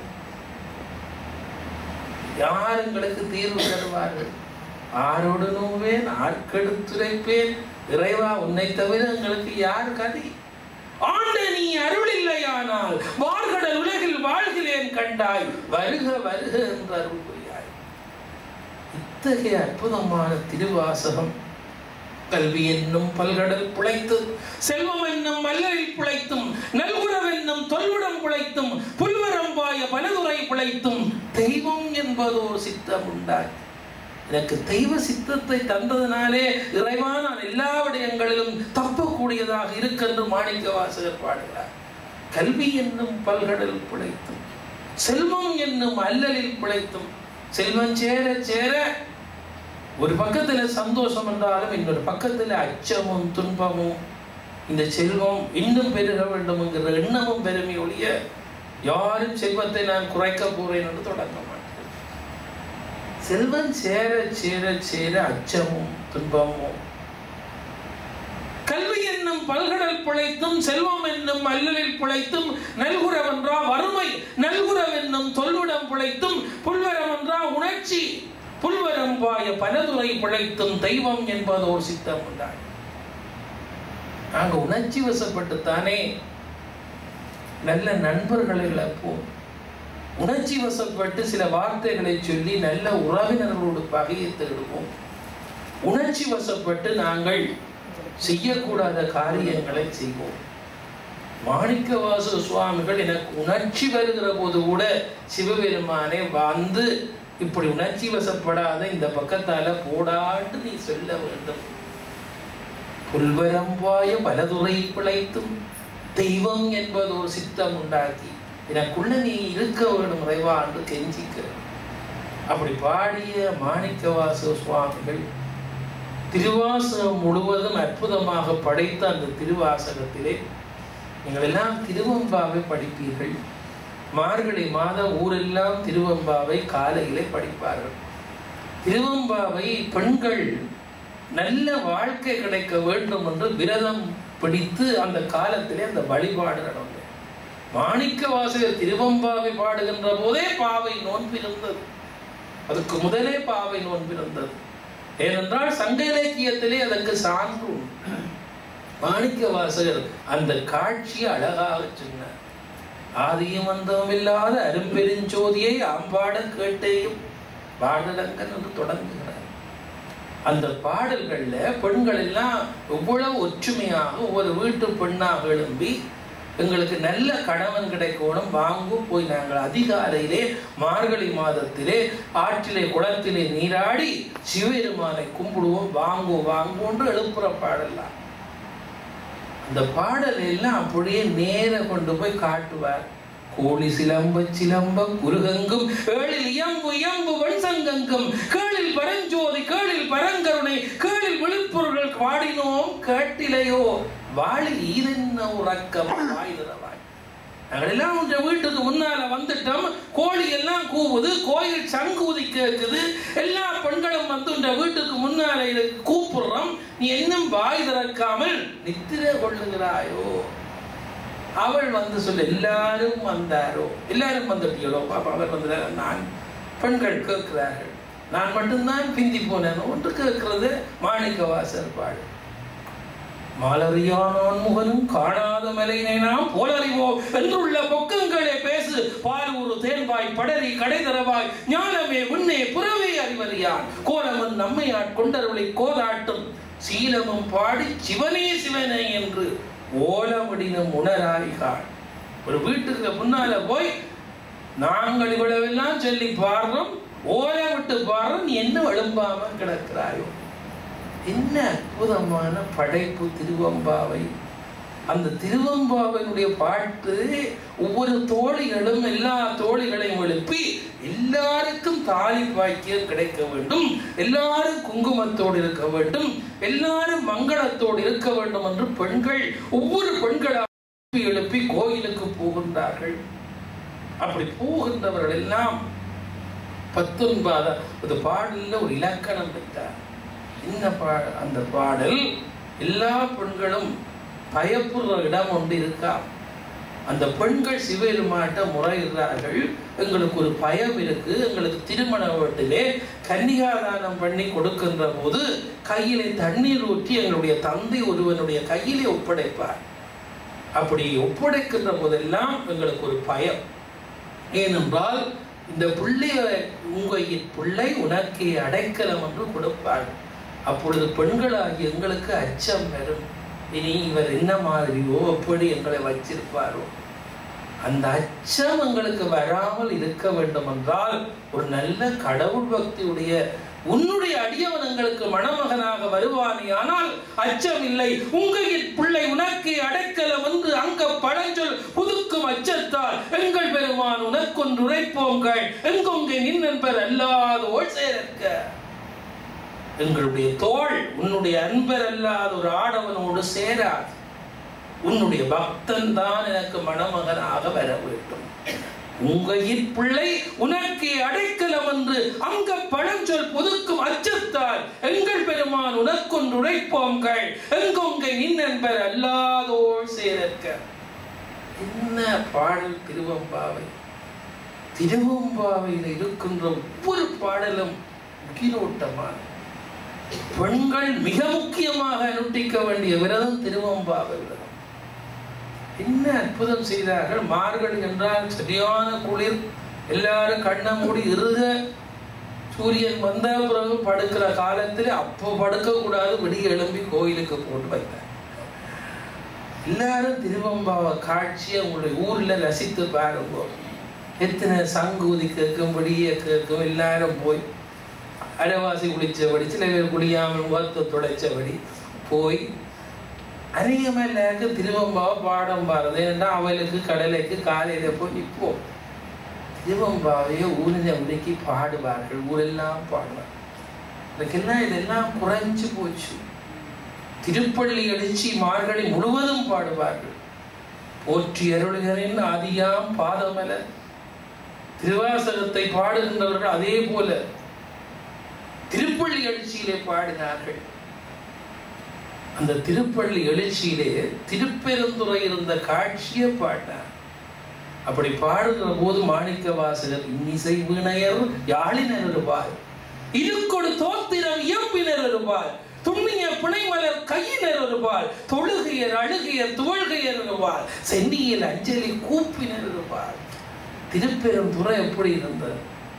யார் எங்களுக்கு தீர்வு தருவார்கள் ஆரோடு நோவேன் ஆர்க்கெடுத்துரைப்பேன் இறைவா உன்னை தவிர எங்களுக்கு யார் கதி ஆண்ட நீ அருள் இல்லையானால் வார்கடல் உலகில் வாழ்கிறேன் கண்டாய் வருக வருக என்று அருள் புரியாய் இத்தகைய அற்புதமான திருவாசகம் கல்வி என்னும் பல்கடல் புழைத்து செல்வம் என்னும் மல்லரில் புழைத்தும் நல்குணம் என்னும் தொல்குடம் புழைத்தும் புல்வரம்பாய பலதுறை புழைத்தும் தெய்வம் என்பதோர் சித்தம் உண்டாய் எனக்கு தெய்வ சித்தத்தை தந்ததினாலே இறைவா நான் எல்லா விடயங்களிலும் தப்பக்கூடியதாக இருக்கென்று மாணிக்க வாசகர் பாடுகிறார் கல்வி என்னும் பல்கடல் பிழைத்தும் செல்வம் என்னும் அல்லலில் பிழைத்தும் செல்வம் சேர சேர ஒரு பக்கத்துல சந்தோஷம் என்றாலும் இன்னொரு பக்கத்துல அச்சமும் துன்பமும் இந்த செல்வம் இன்னும் பெருக வேண்டும் என்கிற எண்ணமும் பெருமை ஒழிய யாரும் செல்வத்தை நான் குறைக்க போறேன் என்று தொடங்க மாட்டேன் செல்வம் சேர சேர சேர அச்சமும் துன்பமும் கல்வி என்னும் பல்கடல் பிழைத்தும் செல்வம் என்னும் அல்லலில் பிழைத்தும் நல்குறவென்றா வறுமை நல்குறவ் என்னும் தொல்விடம் பிழைத்தும் புல்வரம் என்றா உணர்ச்சி புல்வரம் பாய பலதுறை பிழைத்தும் தெய்வம் என்பதோர் சித்தம் உண்டாய் நாங்க உணர்ச்சி வசப்பட்டுத்தானே நல்ல நண்பர்களை இழப்போம் உணர்ச்சி வசப்பட்டு சில வார்த்தைகளை சொல்லி நல்ல உறவினர்களோடு பகையை தேடுவோம் உணர்ச்சி வசப்பட்டு நாங்கள் செய்யக்கூடாத காரியங்களை செய்வோம் மாணிக்கவாசு சுவாமிகள் எனக்கு உணர்ச்சி வருகிற போது கூட சிவபெருமானே வந்து இப்படி உணர்ச்சி வசப்படாத இந்த பக்கத்தால போடாண்டு நீ சொல்ல வேண்டும் புல்வரம்பாய பலதுறை பிழைத்தும் தெய்வம் என்பது ஒரு சித்தம் உண்டாக்கி எனக்குள்ள நீ இருக்க வேண்டும் இறைவா என்று கெஞ்சிக்க அப்படி பாடிய மாணிக்கவாச சுவாமிகள் திருவாசகம் முழுவதும் அற்புதமாக படைத்த அந்த திருவாசகத்திலே நீங்கள் எல்லாம் திருவம்பாவை படிப்பீர்கள் மார்கழி மாதம் ஊரெல்லாம் திருவம்பாவை காலையிலே படிப்பார்கள் திருவம்பாவை பெண்கள் நல்ல வாழ்க்கை கிடைக்க வேண்டும் என்று விரதம் பிடித்து அந்த காலத்திலே அந்த வழிபாடு நடந்தது மாணிக்க வாசகர் திருவம்பாவை பாடுகின்ற போதே பாவை நோன்பிருந்தது அதுக்கு முதலே பாவை நோன்பிருந்தது ஏனென்றால் சங்க இலக்கியத்திலே அதற்கு சான்று உண்டு. மாணிக்க வாசகர் அந்த காட்சியை அழகாக சொன்னார் ஆதியும் அந்தமும் இல்லாத அரும்பெருஞ்சோதியை ஆம்பாட கேட்டேயும் பாடலங்கன் என்று தொடங்குகிறார் அந்த பாடல்கள்ல பெண்கள் எல்லாம் எவ்வளவு ஒற்றுமையாக ஒவ்வொரு வீட்டு பெண்ணாக எழும்பி எங்களுக்கு நல்ல கணவன் கிடைக்கணும் வாங்கு போய் நாங்கள் அதிகாலையிலே மார்கழி மாதத்திலே ஆற்றிலே குளத்திலே நீராடி சிவபெருமானை கும்பிடுவோம் வாங்கு வாங்குவோன்று எழுப்புற பாடலாம் அந்த பாடல் எல்லாம் அப்படியே நேர கொண்டு போய் காட்டுவார் கோழி சிலம்ப சிலம்ப குருகங்கும் ஏழில் இயம்பு இயம்பு வன்சங்கங்கும் கேளில் பரஞ்சோதி கேளில் பரங்கருணை கேளில் விழுப்பொருள்கள் பாடினோம் கேட்டிலையோ வாழி ஈதென்ன உறக்கம் வாய் திறவாய் நாங்கள் எல்லாம் உங்க வீட்டுக்கு முன்னால வந்துட்டோம் கோழி எல்லாம் கூவுது கோயில் சங்கூதி கேட்குது எல்லா பெண்களும் வந்து உங்க வீட்டுக்கு முன்னால இரு- கூப்பிடுறோம் நீ இன்னும் வாய் திறக்காமல் நித்திரை கொள்ளுகிறாயோ அவள் வந்து சொல்ல எல்லாரும் வந்தாரோ எல்லாரும் வந்துட்டீங்களோ பாப்பா அவர் வந்தார் நான் பெண்கள் கேட்கிறார்கள் நான் மட்டும்தான் பிந்தி போனேன் ஒன்று கேட்கிறது மாணிக்க வாசல் பாடு மாலறியானான் முகனும் காணாத மலையினை நாம் போலறிவோம் என்றுள்ள பொக்கங்களே பேசு பாலூரு தேன்பாய் படரி கடை தரவாய் ஞானமே உன்னே புறவே அறிவறியான் கோலமன் நம்மையாட் கொண்டருளை கோதாட்டும் சீலமும் பாடி சிவனே சிவனே என்று ஓலமுடினும் உணராய்காள் ஒரு வீட்டுக்கு முன்னால போய் நாங்கள் இவ்வளவெல்லாம் சொல்லி பாடுறோம் ஓலை விட்டு பாடுறோம் நீ என்ன எழும்பாம கிடக்கிறாயோ என்ன அற்புதமான படைப்பு திருவம்பாவை அந்த திருவம்பாவையினுடைய பாட்டு ஒவ்வொரு தோழிகளும் எல்லா தோழிகளையும் எழுப்பி எல்லாருக்கும் தாலி பாக்கியம் கிடைக்க வேண்டும் எல்லாரும் குங்குமத்தோடு இருக்க வேண்டும் எல்லாரும் மங்களத்தோடு இருக்க வேண்டும் என்று பெண்கள் ஒவ்வொரு பெண்களாக எழுப்பி எழுப்பி கோயிலுக்கு போகின்றார்கள் அப்படி போகின்றவர்கள் எல்லாம் பத்தொன்பது ஒரு பாடல்ல ஒரு இலக்கணம் வைத்தார் என்ன பா அந்த பாடல் எல்லா பெண்களும் பயப்படுற இடம் ஒன்று இருக்கா அந்த பெண்கள் சிவபெருமாட்ட முறையிடுறார்கள் எங்களுக்கு ஒரு பயம் இருக்கு எங்களுக்கு திருமண வீட்டிலே கன்னிகாதானம் பண்ணி கொடுக்கின்ற போது கையிலே தண்ணீர் ஊற்றி எங்களுடைய தந்தை ஒருவனுடைய கையிலே ஒப்படைப்பார் அப்படி ஒப்படைக்கின்ற போதெல்லாம் எங்களுக்கு ஒரு பயம் ஏனென்றால் இந்த பிள்ளைய உங்கள் பிள்ளை உனக்கு அடைக்கலம் என்று கொடுப்பாள் அப்பொழுது பெண்களாகி எங்களுக்கு அச்சம் வரும் இனி இவர் என்ன மாதிரியோ எப்படி எங்களை வச்சிருப்பாரோ அந்த அச்சம் எங்களுக்கு வராமல் இருக்க வேண்டும் என்றால் ஒரு நல்ல கடவுள் பக்தியுடைய உன்னுடைய அடியவன் எங்களுக்கு மணமகனாக வருவானே ஆனால் அச்சம் இல்லை உங்கள் பிள்ளை உனக்கு அடைக்கலம் என்று அங்க பழஞ்சொல் புதுக்கும் அச்சத்தால் எங்கள் பெருமான் உனக்கொன்று உரைப்போங்கள் எங்கொங்கே நின்னன்பர் அல்லாதோள் சேர்க்க எங்களுடைய தோள் உன்னுடைய அன்பர் அல்லாத ஒரு ஆடவனோடு சேராது உன்னுடைய பக்தன் தான் எனக்கு மணமகனாக வர வேண்டும் உங்கையில் பிள்ளை உனக்கு அடைக்கலம் என்று அங்க பழஞ்சொல் புதுக்கும் அச்சத்தால் எங்கள் பெருமான் உனக்கொன்று உரைப்போங்கள் எங்கொங்கை நின்னன்பர் அல்லாதோள் சேரற்க என்ன பாடல் திருவம்பாவை திருவம்பாவையில் இருக்கின்ற ஒவ்வொரு பாடலும் உயிரோட்டமான பெண்கள் மிக முக்கியமாக அனுஷ்டிக்க வேண்டிய விரதம் திருவம்பாவை விரதம் என்ன அற்புதம் செய்தார்கள் மார்கழி என்றால் சரியான குளிர் எல்லாரும் கண்ணை மூடி இறுக சூரியன் வந்த பிறகு படுக்கிற காலத்தில் அப்போ படுக்க கூடாது விடிய எழும்பி கோயிலுக்கு போட்டு வைத்தார் எல்லாரும் திருவம்பாவை காட்சியை உங்களுடைய ஊர்ல ரசித்து பாருங்க எத்தனை சங்கூதி கேட்கும் விடிய கேட்கும் எல்லாரும் போய் அரைவாசி குளிச்சபடி சில பேர் குளியாமல் முகத்தை துடைச்சபடி போய் அதிகமாக எல்லாருக்கும் திருவம்பாவை பாடம் பாருது ஏன்னா அவளுக்கு கடலைக்கு காலையில போய் நிற்போம் திருவம்பாவையை ஊரின உடைக்கி பாடுவார்கள் ஊரெல்லாம் பாடுவார் இதுக்கெல்லாம் இதெல்லாம் குறைஞ்சு போச்சு திருப்பள்ளி எழுச்சி மார்கழி முழுவதும் பாடுவார்கள் போற்றி அருள்களின் ஆதியாம் பாதமல திருவாசகத்தை பாடுகின்றவர்கள் அதே போல திருப்பள்ளி எழுச்சியிலே பாடினார்கள் அந்த திருப்பள்ளி எழுச்சியிலே திருப்பெருந்துறை இருந்த காட்சியை பாடினார் அப்படி பாடுகிற போது மாணிக்க வாசகர் இன்னிசை வீணையர் யாழினர் இருப்பார் இருக்கொடு தோத்திரம் இயம்பினர் இருப்பார் துண்ணிய பிணைமலர் கையினர் இருப்பார் தொழுகையர் அழுகையர் துவழ்கையர் இருப்பார் சென்னியில் அஞ்சலி கூப்பினர் இருப்பார் திருப்பெருந்துறை எப்படி இருந்தது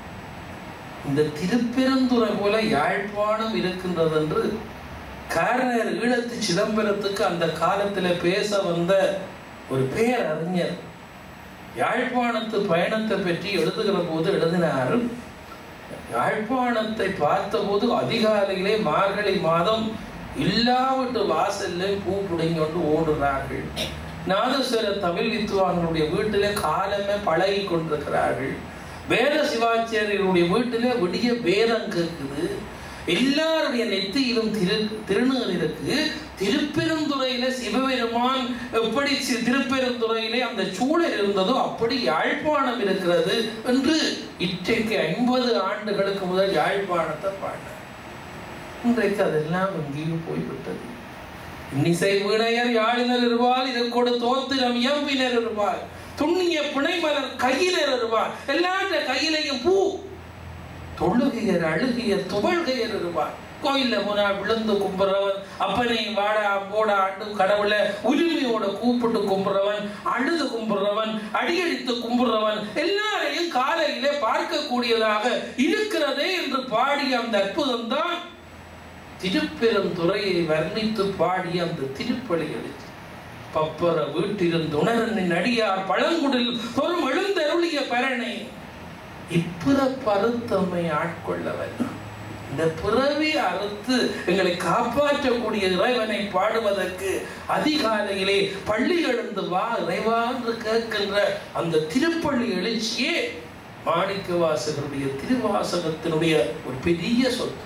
இந்த திருப்பெருந்துறை போல யாழ்ப்பாணம் இருக்கின்றது என்று காரணர் ஈழத்து சிதம்பரத்துக்கு அந்த காலத்துல பேச வந்த ஒரு பேரறிஞர் யாழ்ப்பாணத்து பயணத்தை பற்றி எழுதுகிற போது எழுதினார் யாழ்ப்பாணத்தை பார்த்தபோது அதிகாலையிலே மார்கழி மாதம் இல்லாவிட்டு வாசல்ல பூ பிடுங்கொண்டு ஓடுறார்கள் நாதஸ்வர தமிழ் வித்துவான்களுடைய வீட்டிலே காலமே பழகி கொண்டிருக்கிறார்கள் வேத சிவாச்சாரியருடைய வீட்டிலே விடிய வேதம் கேட்குது எல்லாருடைய நெத்தியிலும் திரு திருநீர் இருக்கு திருப்பெருந்துறையில சிவபெருமான் எப்படி சி- திருப்பெருந்துறையிலே அந்த சூழல் இருந்ததோ அப்படி யாழ்ப்பாணம் இருக்கிறது என்று இன்றைக்கு ஐம்பது ஆண்டுகளுக்கு முதல் யாழ்ப்பாணத்தை பாடினார் இன்றைக்கு அதெல்லாம் எங்கேயும் போய்விட்டது இன்னிசை வீணையர் யாழினர் இருவாள் இது கொடு தோத்திரம் இயம்பினர் இருவாள் துண்ணிய பிணைமலர் கையினர் இருவாள் எல்லாற்ற கையிலையும் பூ தொழுகையர் அழுகையர் துவழ்கையர் இருப்பார் கோயில்ல போனா விழுந்து கும்புறவன் அப்பனை வாடா போடா ஆண்டு கடவுளை உரிமையோட கூப்பிட்டு கும்புறவன் அழுது கும்புறவன் அடியடித்து கும்புறவன் எல்லாரையும் காலையிலே பார்க்கக்கூடியதாக இருக்கிறதே என்று பாடிய அந்த அற்புதம் தான் திருப்பெருந்துறையை வர்ணித்து பாடிய அந்த திருப்பலி எழுச்சி பப்பர வீட்டிலிருந்து உணரனின் அடியார் பழங்குடில் பொறும் எழுந்தருளிய பரணை இப்புற பருத்தம்மை ஆட்கொள்ள வேண்டாம் இந்த பிறவி அறுத்து எங்களை காப்பாற்றக்கூடிய இறைவனை பாடுவதற்கு அதிகாலையிலே பள்ளி எழுந்து வா இறைவா என்று கேட்கின்ற அந்த திருப்பள்ளி எழுச்சியே மாணிக்க வாசகருடைய திருவாசகத்தினுடைய ஒரு பெரிய சொத்து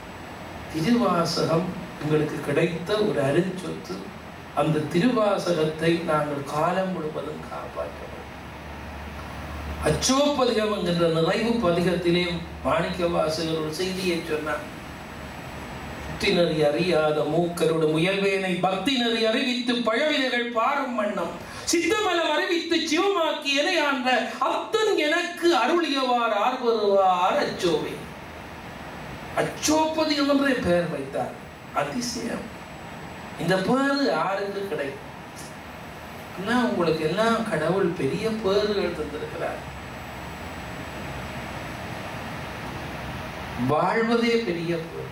திருவாசகம் எங்களுக்கு கிடைத்த ஒரு அருஞ்சொத்து அந்த திருவாசகத்தை நாங்கள் காலம் முழுவதும் காப்பாற்ற வேண்டும் அச்சோப்பதிகம் என்கின்ற நிறைவு பதிகத்திலே மாணிக்க வாசகர் ஒரு செய்தியை சொன்னார் புத்தினறி அறியாத மூக்கரோடு முயல்வேனை பக்தி நெறி அறிவித்து பழவினைகள் பாரும் வண்ணம் சித்தமலம் அறிவித்து சிவமாக்கி எனை ஆண்ட அத்தன் எனக்கு அருளியவார் ஆர்வருவார் அச்சோவே அச்சோப்பதிகம் என்றே பெயர் வைத்தார் அதிசயம் இந்த பேரு யாருக்கு கிடைக்கும் எல்லாம் உங்களுக்கு எல்லாம் கடவுள் பெரிய பேறுகள் தந்திருக்கிறார் வாழ்வதே பெரிய பேர்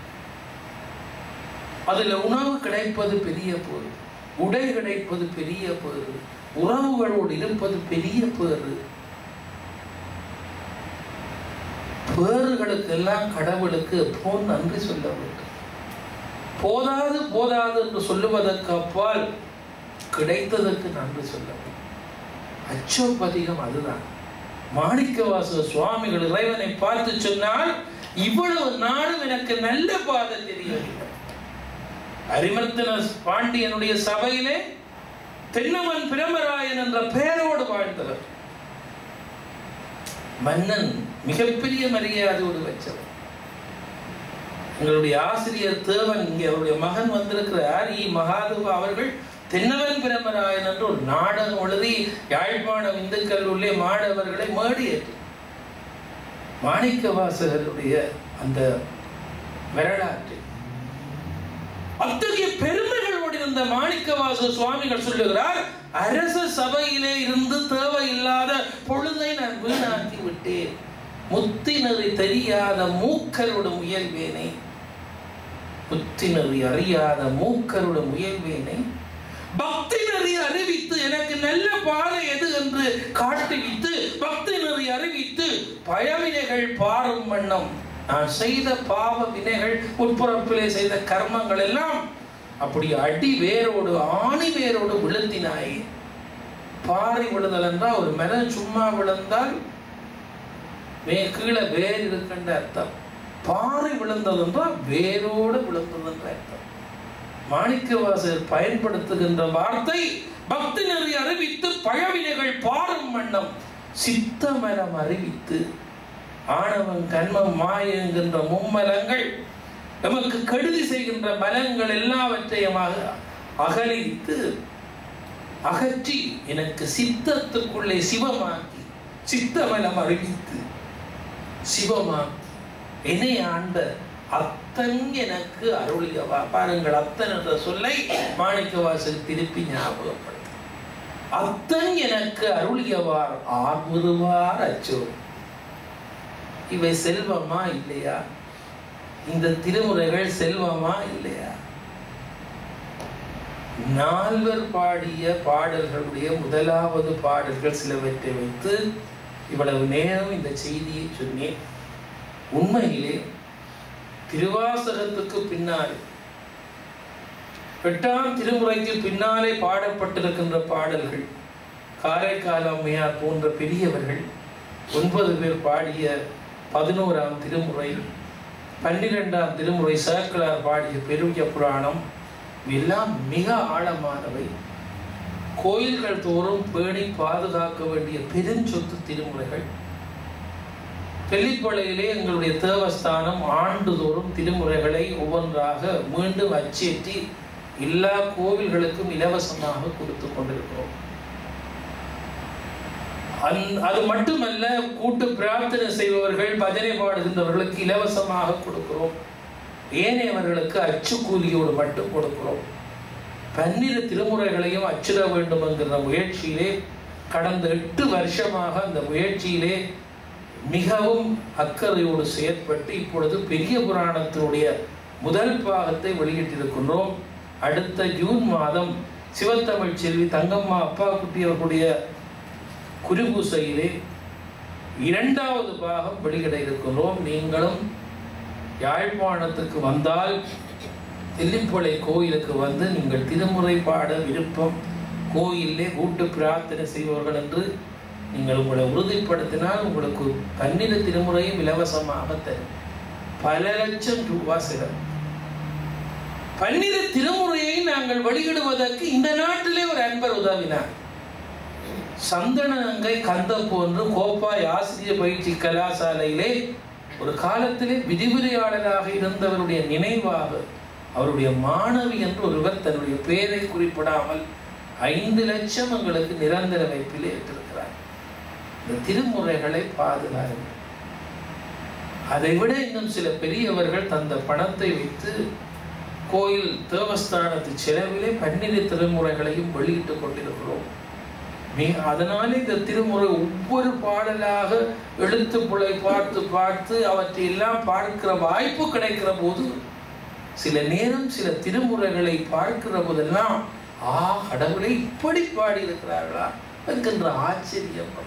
அதுல உணவு கிடைப்பது பெரிய பேர் உடை கிடைப்பது பெரிய பேர் உறவுகளோடு இருப்பது பெரிய பேரு பேறுகளுக்கெல்லாம் கடவுளுக்கு எப்போ நன்றி சொல்ல வேண்டும் போதாது போதாது என்று சொல்லுவதற்கு அப்பால் கிடைத்ததற்கு நன்றி சொல்ல வேண்டும் அச்சோபதிகம் அதுதான் மாணிக்கவாச சுவாமிகள் இறைவனை பார்த்து சொன்னால் இவ்வளவு நாளும் எனக்கு நல்ல பாதை தெரியவில்லை அரிமர்த்தன பாண்டியனுடைய சபையிலே தென்னவன் பிரமராயன் என்ற பெயரோடு வாழ்ந்தவர் மன்னன் மிகப்பெரிய மரியாதையோடு வச்சவர் எங்களுடைய ஆசிரியர் தேவன் இங்கே அவருடைய மகன் வந்திருக்கிறார் இ மகாதேவா அவர்கள் தென்னவன் பிரமராயன் என்று ஒரு நாடகம் எழுதி யாழ்ப்பாணம் இந்து கல்லூரிலே மாணவர்களை மேடியேற்று மாணிக்க வாசகருடைய அந்த வரலாற்று அத்தகைய பெருமைகளோடு இருந்த மாணிக்கவாச சுவாமிகள் சொல்லுகிறார் அரச சபையிலே இருந்து தேவையில்லாத பொழுதை நான் வீணாக்கி விட்டேன் முத்தினறி தெரியாத மூக்கரோட முயல்வேனை முத்தினறி அறியாத மூக்கரோட முயல்வேனை பக்தி நெறி அறிவித்து எனக்கு நல்ல பாதை எது என்று காட்டுவித்து பக்தி நெறி அறிவித்து பயவினைகள் பாரும் வண்ணம் நான் செய்த பாவ வினைகள் உட்புறப்பிலே செய்த கர்மங்கள் எல்லாம் அப்படி அடி வேரோடு ஆணி வேரோடு விழுந்தினாய் பாறை விழுதல் என்றால் ஒரு மரம் சும்மா விழுந்தால் வே கீழே வேர் இருக்கின்ற அர்த்தம் பாறை விழுந்தது என்றால் வேரோடு விழுந்தது என்ற அர்த்தம் மாணிக்கவாசர் பயன்படுத்துகின்ற வார்த்தை பக்தி நெறி அறிவித்து பழவினைகள் பாரும் வண்ணம் சித்தமலம் அறிவித்து ஆணவம் கண்மம் மாய என்கின்ற மும்மலங்கள் நமக்கு கெடுதி செய்கின்ற மலங்கள் எல்லாவற்றையுமாக அகலித்து அகற்றி எனக்கு சித்தத்துக்குள்ளே சிவமாக்கி சித்தமலம் அறிவித்து சிவமாக்கி என்னை ஆண்ட அத்தன் எனக்கு அருளியவா பாருங்கள் அத்தன் என்ற சொல்லை மாணிக்கவாசல் திருப்பி ஞாபகப்படுத்த அத்தன் எனக்கு அருளியவார் ஆர்முருவார் அச்சோ இவை செல்வமா இல்லையா இந்த திருமுறைகள் செல்வமா இல்லையா நால்வர் பாடிய பாடல்களுடைய முதலாவது பாடல்கள் சிலவற்றை வைத்து இவ்வளவு நேரம் இந்த செய்தியை சொன்னேன் உண்மையிலே திருவாசகத்துக்கு பின்னாலே எட்டாம் திருமுறைக்கு பின்னாலே பாடப்பட்டிருக்கின்ற பாடல்கள் காரைக்கால் அம்மையார் போன்ற பெரியவர்கள் ஒன்பது பேர் பாடிய பதினோராம் திருமுறை பன்னிரெண்டாம் திருமுறை சேக்கலார் பாடிய பெருவிய புராணம் எல்லாம் மிக ஆழமானவை கோயில்கள் தோறும் பேணி பாதுகாக்க வேண்டிய பெருஞ்சொத்து திருமுறைகள் தெல்லிப்பளையிலே எங்களுடைய தேவஸ்தானம் ஆண்டுதோறும் திருமுறைகளை ஒவ்வொன்றாக மீண்டும் அச்சேற்றி எல்லா கோவில்களுக்கும் இலவசமாக கொடுத்து கொண்டிருக்கிறோம் அது மட்டுமல்ல கூட்டு பிரார்த்தனை செய்பவர்கள் பஜனை பாடுகின்றவர்களுக்கு இலவசமாக கொடுக்கிறோம் ஏனையவர்களுக்கு அச்சு கூலியோடு மட்டும் கொடுக்கிறோம் பன்னிரு திருமுறைகளையும் அச்சிட வேண்டும் என்கிற முயற்சியிலே கடந்த எட்டு வருஷமாக அந்த முயற்சியிலே மிகவும் அக்கறையோடு செயற்பட்டு இப்பொழுது பெரிய புராணத்தினுடைய முதல் பாகத்தை வெளியிட்டிருக்கின்றோம் அடுத்த ஜூன் மாதம் சிவத்தமிழ் செல்வி தங்கம்மா அப்பா குட்டி அவர்களுடைய குருபூசையிலே இரண்டாவது பாகம் வெளியிட இருக்கின்றோம் நீங்களும் யாழ்ப்பாணத்துக்கு வந்தால் தெல்லிப்பளை கோயிலுக்கு வந்து நீங்கள் திருமுறை பாட விருப்பம் கோயிலே கூட்டு பிரார்த்தனை செய்பவர்கள் என்று நீங்கள் உங்களை உறுதிப்படுத்தினால் உங்களுக்கு பன்னிரு திருமுறையும் இலவசமாக தரும் பல லட்சம் ரூபாய் சிலம் பன்னிரு திருமுறையை நாங்கள் வெளியிடுவதற்கு இந்த நாட்டிலே ஒரு அன்பர் உதவினார் சந்தனங்கை கந்த போன்று கோப்பாய் ஆசிரியர் பயிற்சி கலாசாலையிலே ஒரு காலத்திலே விதிவிரையாளராக இருந்தவருடைய நினைவாக அவருடைய மாணவி என்று ஒருவர் தன்னுடைய பெயரை குறிப்பிடாமல் ஐந்து லட்சம் எங்களுக்கு நிரந்தர வைப்பிலே ஏற்றிருக்கிறார் இந்த திருமுறைகளை பாதுகாருங்கள் அதை விட இன்னும் சில பெரியவர்கள் தந்த பணத்தை வைத்து கோயில் தேவஸ்தானத்து செலவிலே பன்னிரு திருமுறைகளையும் வெளியிட்டுக் கொண்டிருக்கிறோம் மிக அதனாலே இந்த திருமுறை ஒவ்வொரு பாடலாக எழுத்து புலை பார்த்து பார்த்து அவற்றை எல்லாம் பார்க்கிற வாய்ப்பு கிடைக்கிற போது சில நேரம் சில திருமுறைகளை பார்க்கிற போதெல்லாம் ஆ கடவுளை இப்படி பாடி இருக்கிறார்களா என்கின்ற ஆச்சரியப்பட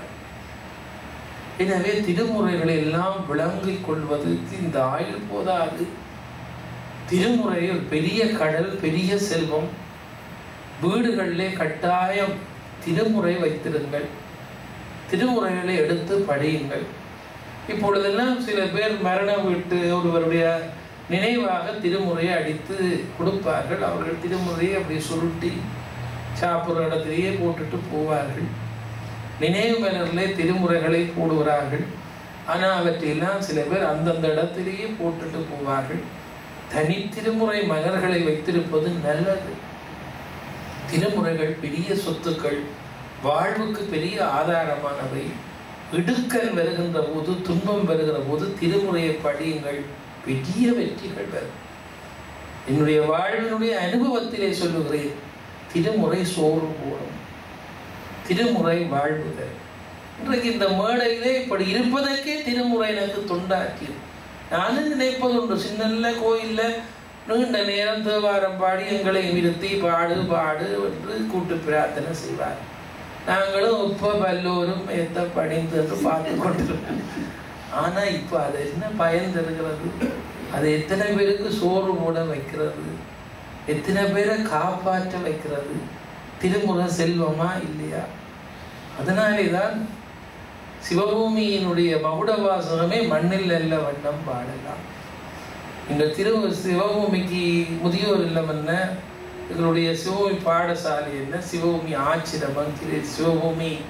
எனவே திருமுறைகளை எல்லாம் விளங்கிக் கொள்வதற்கு இந்த ஆயுள் போதாது திருமுறை ஒரு பெரிய கடல் பெரிய செல்வம் வீடுகளிலே கட்டாயம் திருமுறை வைத்திருங்கள் திருமுறைகளை எடுத்து படியுங்கள் இப்பொழுதெல்லாம் சில பேர் மரணம் விட்டு ஒருவருடைய நினைவாக திருமுறையை அடித்து கொடுப்பார்கள் அவர்கள் திருமுறையை அப்படி சுருட்டி சாப்பிட்ற இடத்திலேயே போட்டுட்டு போவார்கள் நினைவு மலரிலே திருமுறைகளை போடுகிறார்கள் ஆனால் அவற்றையெல்லாம் சில பேர் அந்தந்த இடத்திலேயே போட்டுட்டு போவார்கள் தனி திருமுறை மலர்களை வைத்திருப்பது நல்லது திருமுறைகள் பெரிய சொத்துக்கள் வாழ்வுக்கு பெரிய ஆதாரமானவை இடுக்கல் வருகின்ற போது துன்பம் வருகிற போது திருமுறையை படியுங்கள் பெரிய வெற்றிகள் வரும் என்னுடைய வாழ்வினுடைய அனுபவத்திலே சொல்லுகிறேன் திருமுறை சோறு போடும் திருமுறை வாழ்வு தரும் இன்றைக்கு இந்த மேடையிலே இப்படி இருப்பதற்கே திருமுறை எனக்கு தொண்டாக்கி நானும் நினைப்பதுண்டு சின்ன கோயில்ல நீண்ட நேரம் தேவாரம் பாடி எங்களை நிறுத்தி பாடு பாடு என்று கூட்டு பிரார்த்தனை செய்வார் நாங்களும் இப்போ பல்லோரும் எத்த பணிந்து என்று பார்த்து கொண்டிருக்கோம் ஆனா இப்போ அது என்ன பயன் தருகிறது அது எத்தனை பேருக்கு சோறு மூட வைக்கிறது எத்தனை பேரை காப்பாற்ற வைக்கிறது திருமுறை செல்வமா இல்லையா அதனாலே தான் சிவபூமியினுடைய மகுடவாசகமே மண்ணில் அல்ல வண்ணம் பாடலாம் இந்த திரு சிவபூமிக்கு முதியோர் இல்லம் என்ன எங்களுடைய சிவபூமி பாடசாலை என்ன சிவபூமி ஆச்சிரமம் திரு சிவபூமி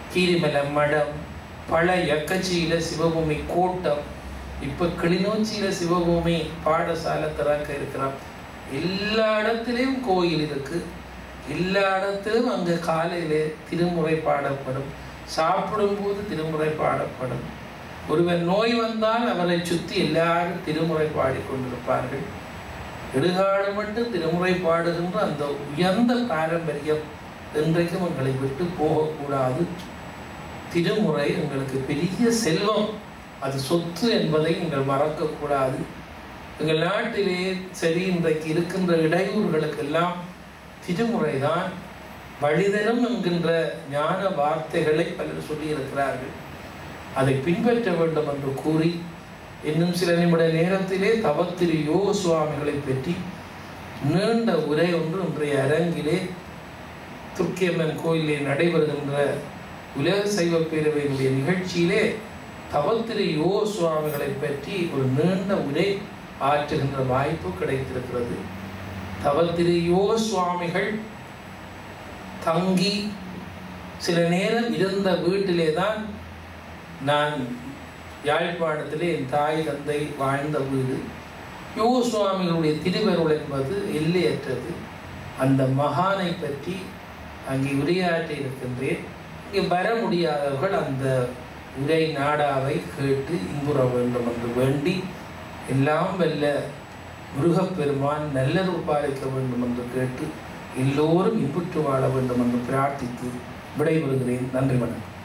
கீரிமலை மடம் பல எக்கச்சியில சிவபூமி கூட்டம் இப்போ கிளிநொச்சியில சிவபூமி பாடசாலை திறக்க இருக்கிறோம் எல்லா இடத்துலையும் கோயில் இருக்கு எல்லா இடத்திலும் அங்கே காலையிலே திருமுறை பாடப்படும் சாப்பிடும்போது திருமுறை பாடப்படும் ஒருவர் நோய் வந்தால் அவரை சுற்றி எல்லாரும் திருமுறை பாடிக்கொண்டிருப்பார்கள் இடுகாடு மட்டும் திருமுறை பாடுகின்ற அந்த உயர்ந்த பாரம்பரியம் இன்றைக்கும் எங்களை விட்டு போகக்கூடாது திருமுறை எங்களுக்கு பெரிய செல்வம் அது சொத்து என்பதை நீங்கள் மறக்கக்கூடாது எங்கள் நாட்டிலே சரி இன்றைக்கு இருக்கின்ற இடையூறுகளுக்கெல்லாம் திருமுறை தான் வழிதரும் என்கின்ற ஞான வார்த்தைகளை பலர் சொல்லியிருக்கிறார்கள் அதை பின்பற்ற வேண்டும் என்று கூறி இன்னும் சில நிமிட நேரத்திலே தவத்திரு யோக சுவாமிகளை பற்றி நீண்ட உரை ஒன்று இன்றைய அரங்கிலே துர்க்கியம்மன் கோயிலே நடைபெறுகின்ற உலக சைவ பேரவையினுடைய நிகழ்ச்சியிலே தவத்திரு யோக சுவாமிகளை பற்றி ஒரு நீண்ட உரை ஆற்றுகின்ற வாய்ப்பு கிடைத்திருக்கிறது தவத்திரு யோக சுவாமிகள் தங்கி சில நேரம் இருந்த வீட்டிலே தான் நான் யாழ்ப்பாணத்திலே என் தாய் தந்தை வாழ்ந்த வீடு யோக சுவாமிகளுடைய திருவருள் என்பது எல்லையற்றது அந்த மகானை பற்றி அங்கே உரையாற்றி இருக்கின்றேன் இங்கே வர முடியாதவர்கள் அந்த உரை நாடாவை கேட்டு இன்புற வேண்டும் என்று வேண்டி எல்லாம் வல்ல முருகப்பெருமான் நல்லருள் பாலிக்க வேண்டும் என்று கேட்டு எல்லோரும் இன்புற்று வாழ வேண்டும் என்று பிரார்த்தித்து விடைபெறுகிறேன் நன்றி வணக்கம்